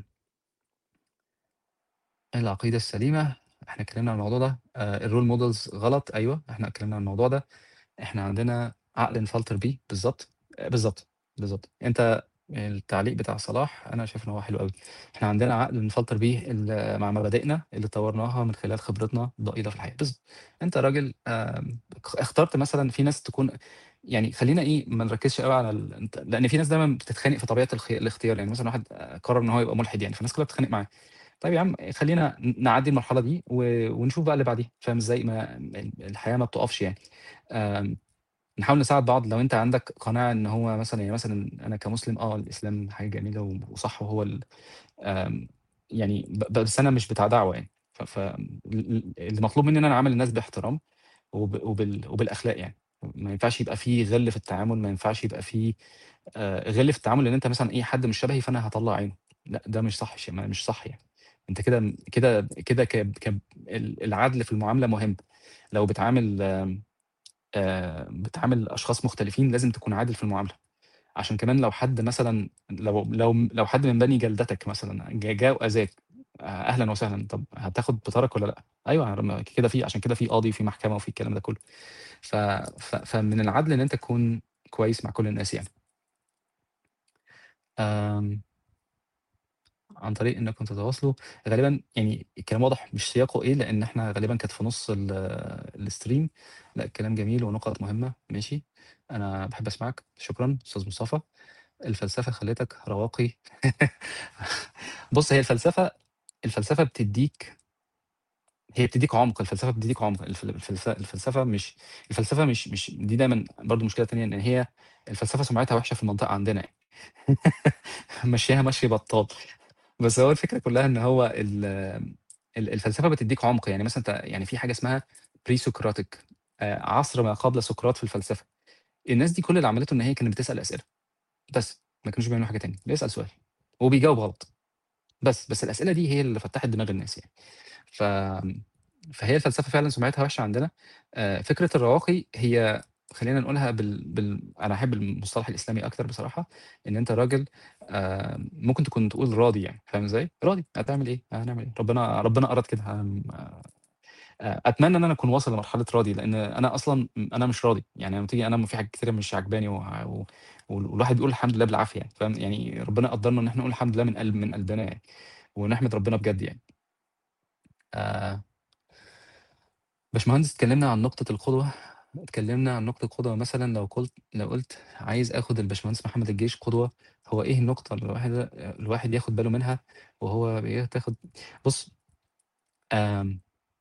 العقيدة السليمة، إحنا اتكلّمنا عن الموضوع ده، آآ الrole models غلط، أيوه، إحنا اتكلّمنا عن الموضوع ده. إحنا عندنا عقل نفلتر بيه، بالضبط، آآ بالضبط، بالضبط. أنت التعليق بتاع صلاح أنا شايف إن هو حلو أوي. إحنا عندنا عقل نفلتر بيه ال مع مبادئنا اللي طوّرناها من خلال خبرتنا الضئيلة في الحياة، بالضبط. أنت راجل آمم اخ اخترت مثلًا في ناس تكون يعني خلّينا إيه، ما نركّزش أوي على ال أنت لإن في ناس دايمًا بتتخانق في طبيعة الخ الاختيار، يعني مثلًا واحد آآ قرر إن هو يبقى ملحد يعني، فالناس كلّها بتتخانق معاه. طيب يا عم خلّينا ن نعدّي المرحلة دي و ونشوف بقى اللي بعديها، فاهم إزاي؟ ما ال الحياة ما بتُقفش يعني. آمم نحاول نساعد بعض لو أنت عندك قناعة إن هو مثلًا يعني مثلًا أنا كمسلم آه، الإسلام حاجة جميلة و وصح وهو ال آمم، يعني ب بس أنا مش بتاع دعوة يعني، ف ف ال ال المطلوب مني إن أنا أعامل الناس باحترام وب وبال وبالأخلاق يعني، ما ينفعش يبقى في غِل في التعامل، ما ينفعش يبقى في آآ، غِل في التعامل لإن أنت مثلًا إيه، حد مش شبهي فأنا هاطلّع عينه، لأ ده مش صح ش ما مش صح يعني، أنت كده م كده كده ك ك ال العدل في المعاملة مهم، لو بتعامل آآ بتعامل أشخاص مختلفين لازم تكون عادل في المعاملة، عشان كمان لو حد مثلًا لو لو لو حد من بني جلدتك مثلًا ج جه وأذاك آآ أهلًا وسهلًا، طب هتاخد بطارك والّا لأ؟ أيوه م كده في عشان كده في قاضي وفي محكمة وفي الكلام ده كله، ف ف فمن العدل إن أنت تكون كويس مع كل الناس يعني. آمم عن طريق إنكم تتواصلوا غالبًا يعني الكلام واضح مش سياقه إيه، لإن إحنا غالبًا كانت في نُص ال الstream لأ الكلام جميل ونقط مهمة، ماشي، أنا باحب أسمعك، شكرًا أستاذ مصطفى. الفلسفة خلّتك رواقي بُص هي الفلسفة الفلسفة بتدّيك هي بتدّيك عُمق، الفلسفة بتدّيك عُمق، الف الفلس الفلسفة مش الفلسفة مش مش دي دايمًا برضه مشكلة تانية إن هي الفلسفة سُمعتها وحشة في المنطقة عندنا يعني مشّيها مشي بطّال. بس هو الفكرة كلّها إن هو ال ال الفلسفة بتدّيك عُمق، يعني مثلًا أنت يعني في حاجة اسمها pre-Socratic آآ عصر ما قبل سقراط في الفلسفة، الناس دي كل اللي عملته إن هي كانت بتسأل أسئلة، بس ما كانوش بيعملوا حاجة تانية، بيسأل سؤال وبيجاوب غلط، بس، بس الأسئلة دي هي اللي فتّحت دماغ الناس يعني. ف فهي الفلسفة فعلًا سُمعتها وحشة عندنا، آآ فكرة الرواقي هي خلّينا نقولها بال بال أنا أحب المصطلح الإسلامي أكتر بصراحة، إن أنت راجل آآ ممكن تكون تقول راضي يعني، فاهم إزاي؟ راضي، هتعمل إيه؟ هنعمل إيه؟ ربنا ربنا أراد كده هن آآ أتمنى إن أنا أكون واصل لمرحلة راضي، لإن أنا أصلًا م أنا مش راضي، يعني لمّا تيجي أنام في حاجات كتيرة مش عاجباني وه و وال والواحد بيقول الحمد لله بالعافية يعني، فاهم؟ يعني ربنا قدّرنا إن إحنا نقول الحمد لله من قلب من قلبنا يعني، ونحمد ربنا بجد يعني. آآ باشمهندس اتكلمنا عن نقطة القدوة، اتكلمنا عن نقطة القدوة مثلًا لو قُلت لو قُلت عايز آخد الباشمهندس محمد الجيش قدوة، هو إيه النقطة اللي الواحد الواحد ياخد باله منها وهو بيتاخد بُص آمم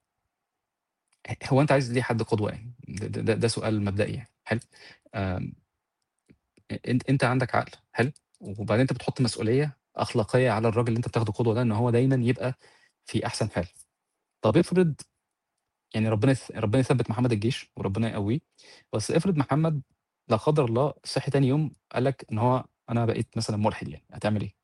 ه هو أنت عايز ليه حد قدوة يعني؟ ده ده ده ده سؤال مبدئي يعني، حلو؟ آمم أ أنت أنت عندك عقل، حلو؟ وبعدين أنت بتحط مسؤولية أخلاقية على الراجل اللي أنت بتاخده قدوة ده، إن هو دايمًا يبقى في أحسن حال. طب افرض يعني ربنا يث ربنا يثبّت محمد الجيش وربنا يقويه، بس افرض محمد لا قدر الله صحي تاني يوم قال لك إن هو أنا بقيت مثلًا ملحد يعني، هتعمل إيه؟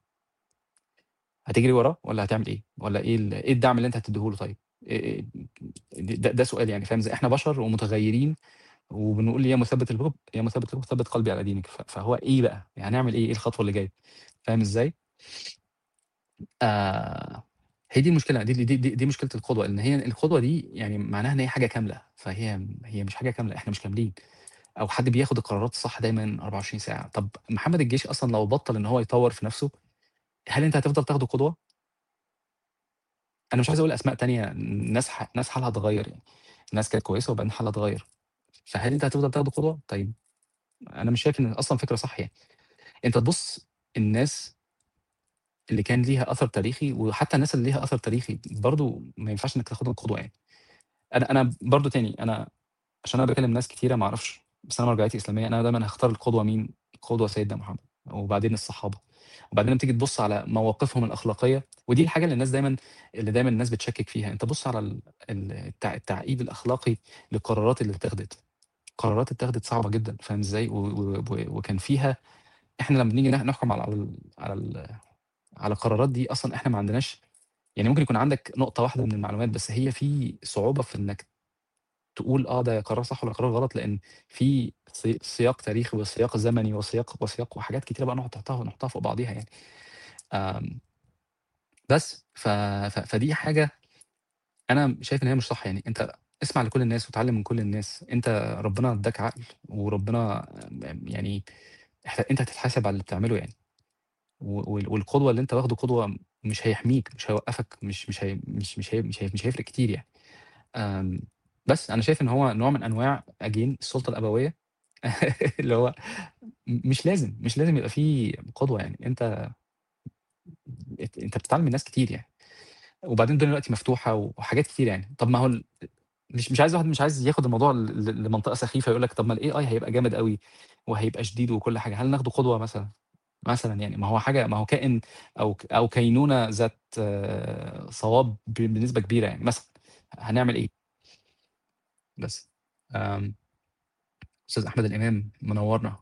هتجري وراه والّا هتعمل إيه؟ والّا إيه ال إيه الدعم اللي أنت هتدّيه له طيب؟ آآ ده ده سؤال يعني فاهم إزاي؟ إحنا بشر ومتغيّرين وبنقول يا مثبّت القلوب يا مثبّت القلوب ثبّت قلبي على دينك، ف فهو إيه بقى؟ يعني هنعمل إيه؟ إيه الخطوة اللي جاية؟ فاهم إزاي؟ آآ هي دي المشكلة، دي دي دي دي مشكلة القدوة، إن هي القدوة دي يعني معناها إن هي حاجة كاملة، فهي هي مش حاجة كاملة، إحنا مش كاملين، أو حد بياخد القرارات الصح دايمًا 24 ساعة. طب محمد الجيشي أصلًا لو بطّل إن هو يطوّر في نَفْسه، هل أنت هتفضل تاخده قدوة؟ أنا مش عايز أقول أسماء تانية ناس ح ناس حالها اتغيّر يعني، ناس كانت كويسة وبعدين حالها اتغيّر، فهل أنت هتفضل تاخده قدوة؟ طيب أنا مش شايف إن أصلًا فكرة صح يعني. أنت تبُص الناس اللي كان ليها أثر تاريخي، وحتى الناس اللي ليها أثر تاريخي برضه ما ينفعش إنك تاخدهم قدوة يعني. أنا أنا برضه تاني أنا عشان أنا باكلم ناس كتيرة ما أعرفش، بس أنا مرجعيتي إسلامية، أنا دايمًا هاختار القدوة مين؟ القدوة سيدنا محمد، وبعدين الصحابة، وبعدين لمّا تيجي تبُص على مواقفهم الأخلاقية، ودي الحاجة اللي الناس دايمًا اللي دايمًا الناس بتشكِّك فيها، أنت بُص على ال ال التع التعقيد الأخلاقي للقرارات اللي اتاخدت، قرارات اتاخدت صعبة جدًا، فاهم إزاي؟ و و و وكان فيها إحنا لمّا بنيجي نح نحكم على ال على ال على القرارات دي أصلًا إحنا ما عندناش يعني ممكن يكون عندك نقطة واحدة من المعلومات، بس هي في صعوبة في إنك تقول آه ده قرار صح والّا قرار غلط، لإن في سي سياق تاريخي وسياق زمني وسياق وسياق وحاجات كتيرة بقى نقعد نحطها نحطها فوق بعضيها يعني. آمم بس ف ف فدي حاجة أنا شايف إن هي مش صح يعني، أنت اسمع لكل الناس واتعلم من كل الناس، أنت ربنا ادّاك عقل وربنا م يعني اح أنت هتتحاسب على اللي بتعمله يعني، و وال والقدوة اللي أنت واخده قدوة مش هيحميك، مش هيوقّفك، مش مش هي مش مش هي مش هي مش هيفرق كتير يعني. آمم بس أنا شايف إن هو نوع من أنواع again السُلطة الأبوية اللي هو م مش لازم، مش لازم يبقى في قدوة يعني، أنت أت أنت بتتعلم من ناس كتير يعني، وبعدين الدنيا دلوقتي مفتوحة وحاجات كتير يعني، طب ما هو ال مش مش عايز واحد مش عايز ياخد الموضوع ل ل لمنطقة سخيفة يقول لك طب ما الAI هيبقى جامد أوي وهيبقى شديد وكل حاجة، هل ناخده قدوة مثلًا؟ مثلًا يعني، ما هو حاجة ما هو كائن أو ك أو كينونة ذات صواب ب بنسبة كبيرة يعني مثلًا، هنعمل إيه؟ بس. آمم أستاذ أحمد الإمام منوّرنا.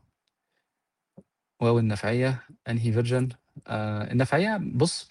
واو النفعية أنهي version؟ آآ النفعية بُص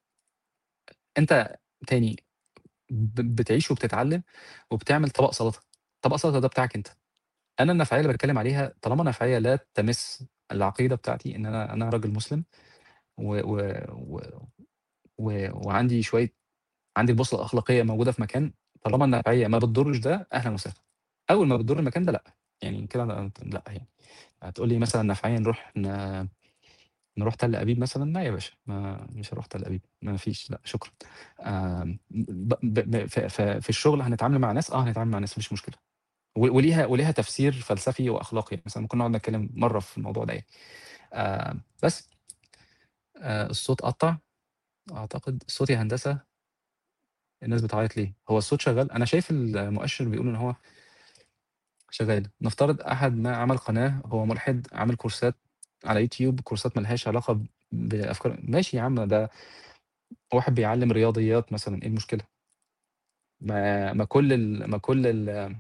أنت تاني ب بتعيش وبتتعلم وبتعمل طبق سلطة، طبق السلطة ده بتاعك أنت. أنا النفعية اللي باتكلم عليها طالما نفعية لا تمس العقيدة بتاعتي، إن أنا أنا راجل مسلم و و و و وعندي شوية عندي البُصلة الأخلاقية موجودة في مكان، طالما النفعية ما بتضرش ده أهلًا وسهلًا، أول ما بتضر المكان ده لأ، يعني كده أنا لأ يعني. هتقول لي مثلًا نفعية نروح ن نروح تل أبيب مثلًا، لا يا باشا ما مش هاروح تل أبيب، ما فيش لأ شكرًا. آمم ب ب ب ف ف في الشغل هنتعامل مع ناس، آه هنتعامل مع ناس ما فيش مشكلة، و وليها وليها تفسير فلسفي وأخلاقي، مثلًا ممكن نقعد نتكلم مرة في الموضوع ده يعني. آآ بس. آآ الصوت قطّع أعتقد، الصوت يا هندسة الناس بتعيط ليه؟ هو الصوت شغال؟ أنا شايف المؤشر بيقول إن هو شغال. نفترض أحد ما عمل قناة هو ملحد، عامل كورسات على يوتيوب، كورسات ما لهاش علاقة ب بأفكار ماشي يا عم ده واحد بيعلّم رياضيات مثلًا، إيه المشكلة؟ ما ما كل ال ما كل ال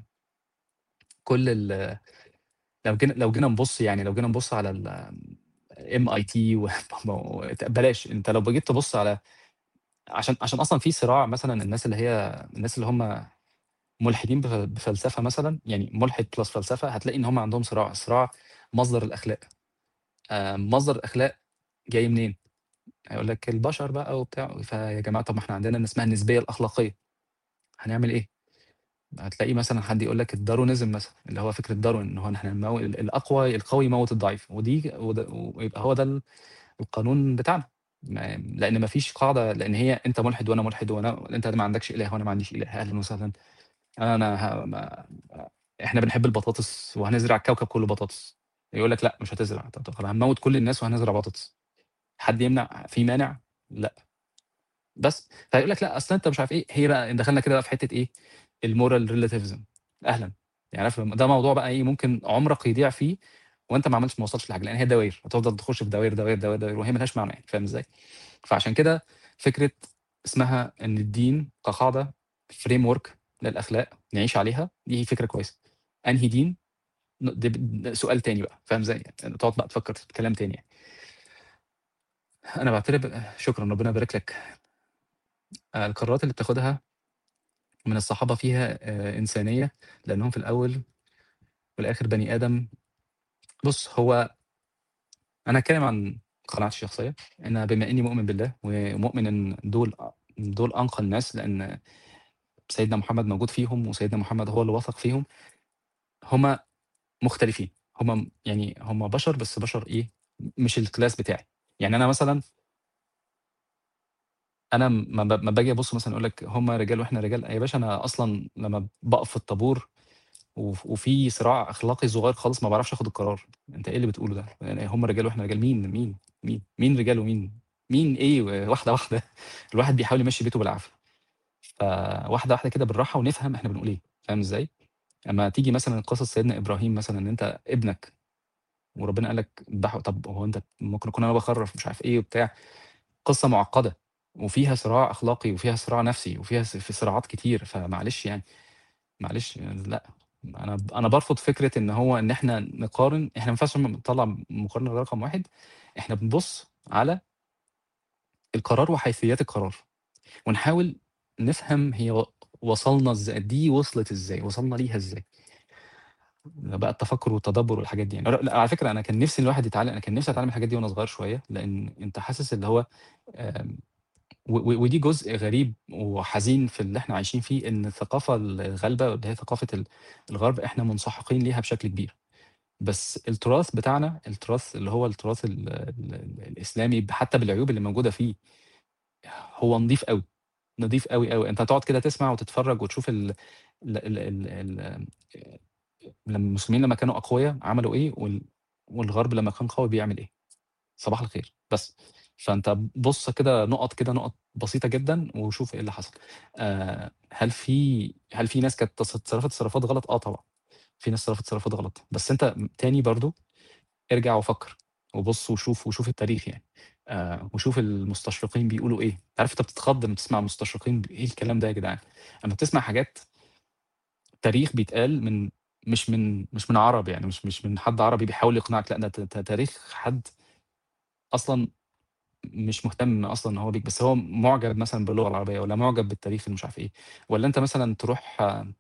كل ال لو جينا لو جينا نبُص يعني لو جينا نبُص على ال MIT و بلاش، أنت لو جيت تبُص على عشان عشان أصلًا في صراع مثلًا الناس اللي هي الناس اللي هم ملحدين بف بفلسفة مثلًا، يعني ملحد plus فلسفة، هتلاقي إن هم عندهم صراع، صراع مصدر الأخلاق. آآ مصدر الأخلاق جاي منين؟ هيقول لك البشر بقى وبتاع، فيا جماعة طب ما إحنا عندنا اسمها النسبية الأخلاقية، هنعمل إيه؟ هتلاقي مثلًا حد يقول لك الداروينيزم مثلًا، اللي هو فكرة داروين، إن هو إحنا نمو ال الأقوى القوي يموّت الضعيف، ودي وده ويبقى هو ده ال القانون بتاعنا، ما لإن ما فيش قاعدة لإن هي أنت ملحد وأنا ملحد وأنا أنت ما عندكش إله وأنا ما عنديش إله، أهلًا وسهلًا. أنا ه ما إحنا بنحب البطاطس وهنزرع الكوكب كله بطاطس، يقول لك لأ مش هتزرع، طب طب هنموّت كل الناس وهنزرع بطاطس، حد يمنع في مانع؟ لأ. بس، فيقول لك لأ أصل أنت مش عارف إيه، هي بقى دخلنا كده بقى في حتة إيه، الmoral relativism أهلًا، يعني عارف ده موضوع بقى إيه ممكن عمرك يضيع فيه وأنت ما عملتش ما وصلتش لحاجة، لإن هي دواير، هتفضل تخش في دواير، دواير، دواير، دواير وهي ما لهاش معنى يعني، فاهم إزاي؟ فعشان كده فكرة اسمها إن الدين كقاعدة framework للأخلاق نعيش عليها، دي فكرة كويسة. أنهي دين؟ ن د ب سؤال تاني بقى، فاهم إزاي؟ تقعد بقى تفكر في كلام تاني يعني. أنا باعترف شكرًا ربنا يبارك لك. آآ القرارات اللي بتاخدها من الصحابة فيها آآ إنسانية، لأنهم في الأول والآخر بني آدم. بُص هو أنا هاتكلم عن قناعتي الشخصية، أنا بما إني مؤمن بالله ومؤمن إن دول أ دول أنقى الناس، لإن سيدنا محمد موجود فيهم، وسيدنا محمد هو اللي وثق فيهم. هُم مختلفين، هُم م يعني هُم بشر، بس بشر إيه، مش الclass بتاعي. يعني أنا مثلًا أنا أمّا ب أمّا باجي أبُص مثلًا أقول لك هُم رجال وإحنا رجال، يا باشا أنا أصلًا لمّا باقف في الطابور وف وفي صراع أخلاقي صغير خالص ما باعرفش آخُد القرار، أنت إيه اللي بتقوله ده؟ يعني هُم رجال وإحنا رجال، مين، مين، مين، مين رجال ومين مين إيه؟ واحدة، واحدة، الواحد بيحاول يمشّي بيته بالعافية. فواحدة، واحدة كده بالراحة ونفهم إحنا بنقول إيه، فاهم إزاي؟ أمّا تيجي مثلًا قصص سيدنا إبراهيم مثلًا إن أنت ابنك وربنا قال لك اذبحه، طب هو أنت ممكن أكون أنا باخرّف مش عارف إيه وبتاع، قصة معقّدة وفيها صراع أخلاقي وفيها صراع نفسي وفيها ص في صراعات كتير، فمعلش يعني، معلش لأ، أنا ب أنا بارفض فكرة إن هو إن إحنا نقارن، إحنا ما ينفعش أمّا بنطلّع مقارنة رقم 1 إحنا بنبُص على القرار وحيثيات القرار، ونحاول نفهم هي و وصلنا إزاي دي وصلت إزاي، وصلنا ليها إزاي. بقى التفكُّر والتدبُّر والحاجات دي يعني. ر لأ على فكرة أنا كان نِفْسي الواحد يتعلّم أنا كان نِفْسي أتعلّم الحاجات دي وأنا صغير شوية، لإن أنت حاسس اللي هو آمم و و ودي جزء غريب وحزين في اللي إحنا عايشين فيه، إن الثقافة الغالبة اللي هي ثقافة ال الغرب إحنا مُنسحقين ليها بشكل كبير. بس التراث بتاعنا، التراث اللي هو التراث ال ال ال الإسلامي ب حتى بالعيوب اللي موجودة فيه، هو نضيف أوي، نضيف أوي، أوي. أنت هتقعد كده تسمع وتتفرّج وتشوف ال ال ال ال ال آآ لمّا المسلمين لمّا كانوا أقويا عملوا إيه، وال والغرب لمّا كان قوي بيعمل إيه. صباح الخير، بس. فأنت بُص كده نُقط كده نُقط بسيطة جدًا وشوف إيه اللي حصل. آآ هل في هل في ناس كانت تص اتصرّفت تصرُّفات غلط؟ آه طبعًا، في ناس اتصرّفت تصرُّفات غلط، بس أنت م تاني برضه ارجع وفكّر وبُص وشوف وشوف التاريخ يعني، آآ وشوف المستشرقين بيقولوا إيه. عارف أنت بتتخض لمّا تسمع مستشرقين ب إيه الكلام ده يا جدعان؟ أمّا بتسمع حاجات تاريخ بيتقال من مش من مش من عرب يعني مش مش من حد عربي بيحاول يقنعك لأ، ده ت ت تاريخ حد أصلًا مش مهتم أصلًا إن هو بيك بس هو مُعجب مثلًا باللغة العربية والّا مُعجب بالتاريخ اللي مش عارف إيه، والّا أنت مثلًا تروح آآ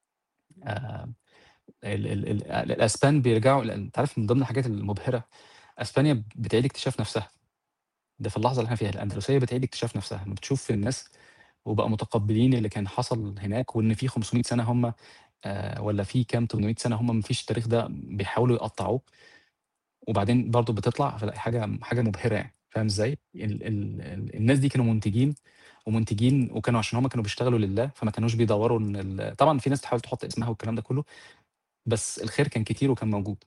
ال ال ال الأسبان بيرجعوا ل أنت عارف من ضمن الحاجات المبهرة، أسبانيا بتعيد اكتشاف نفسها. ده في اللحظة اللي إحنا فيها، الأندلسية بتعيد اكتشاف نفسها، أمّا بتشوف الناس وبقوا متقبّلين اللي كان حصل هناك وإن في 500 سَنة هم آآ والّا في كام 800 سَنة هم ما فيش التاريخ ده بيحاولوا يقطّعوه. وبعدين برضه بتطلع، فلأ حاجة حاجة مبهرة يعني، فاهم إزاي؟ ال ال ال الناس دي كانوا منتجين ومنتجين وكانوا عشان هم كانوا بيشتغلوا لله، فما كانوش بيدوّروا إن ال طبعًا في ناس تحاول تحُط اسمها والكلام ده كُلّه، بس الخير كان كتير وكان موجود.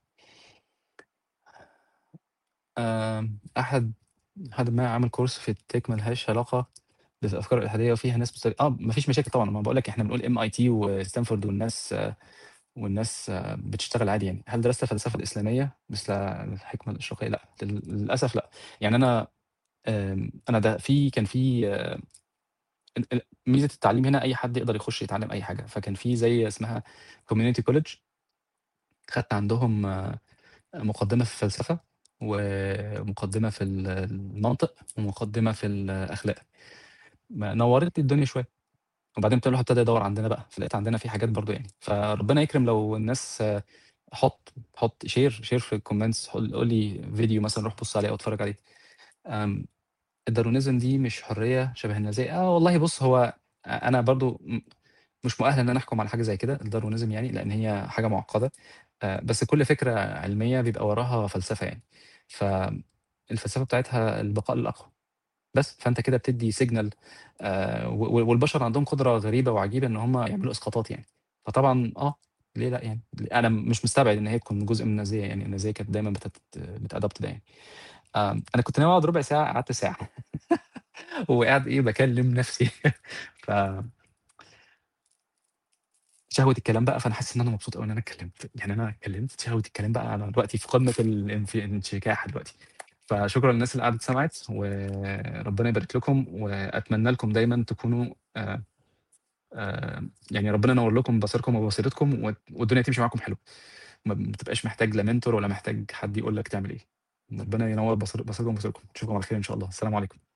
آمم أحد حدٍ ما عامل كورس في الtech ما لهاش علاقة بالأفكار الإلحادية وفيها ناس مست آه، ما فيش مشاكل طبعًا، ما باقول لك إحنا بنقول MIT وستانفورد والناس والناس بتشتغل عادي يعني. هل درست الفلسفة الإسلامية مثل الحكمة الإشراقية؟ لأ، لل للأسف لأ. يعني أنا آمم أنا ده في كان في ال ال ميزة التعليم هنا أي حد يقدر يخُش يتعلّم أي حاجة، فكان في زي اسمها community college خدت عندهم مقدِّمة في الفلسفة ومقدِّمة في ال المنطق ومقدِّمة في الأخلاق. ما نوّرت لي الدنيا شوية. وبعدين ابت الواحد ابتدى يدوّر عندنا بقى، فلقيت عندنا في حاجات برضه يعني. فربنا يكرم لو الناس حُط حُط share share في الcomments قُل قُل لي فيديو مثلًا روح بُص عليه أو اتفرّج عليه. آمم الداروينيزم دي مش حرية شبه النازية؟ آه والله بُص، هو أ أنا برضه م مش مؤهَّل إن أنا أحكُم على حاجة زي كده الداروينيزم يعني، لإن هي حاجة معقّدة. آآ بس كل فكرة علمية بيبقى وراها فلسفة يعني. فالفلسفة بتاعتها البقاء للأقوى. بس، فأنت كده بتدّي signal آآ و و والبشر عندهم قدرة غريبة وعجيبة إن هم يعملوا إسقاطات يعني. فطبعًا آه، ليه لأ يعني؟ أنا مش مستبعد إن هي تكون جزء من النازية يعني، النازية كانت دايمًا بتت بتadopt ده يعني. آمم أنا كنت ناوي أقعد ربع ساعة، قعدت ساعة. وقاعد إيه، باكلّم نَفْسي ف شهوة الكلام بقى، فأنا حاسس إن أنا مبسوط أوي إن أنا اتكلّمت. يعني أنا اتكلّمت، شهوة الكلام بقى أنا دلوقتي في قمة الانف الانشكاح دلوقتي. فشكرًا للناس اللي قعدت سمعت وربنا يبارك لكم وأتمنى لكم دايمًا تكونوا آآ آآ يعني ربنا ينوّر لكم بصيركم وبصيرتكم وت والدنيا تمشي معاكم حلو. ما ما تبقاش محتاج لا mentor ولا محتاج حد يقول لك تعمل إيه. ربنا ينوّر بصير بصيركم وبصيركم. نشوفكم على خير إن شاء الله. السلام عليكم.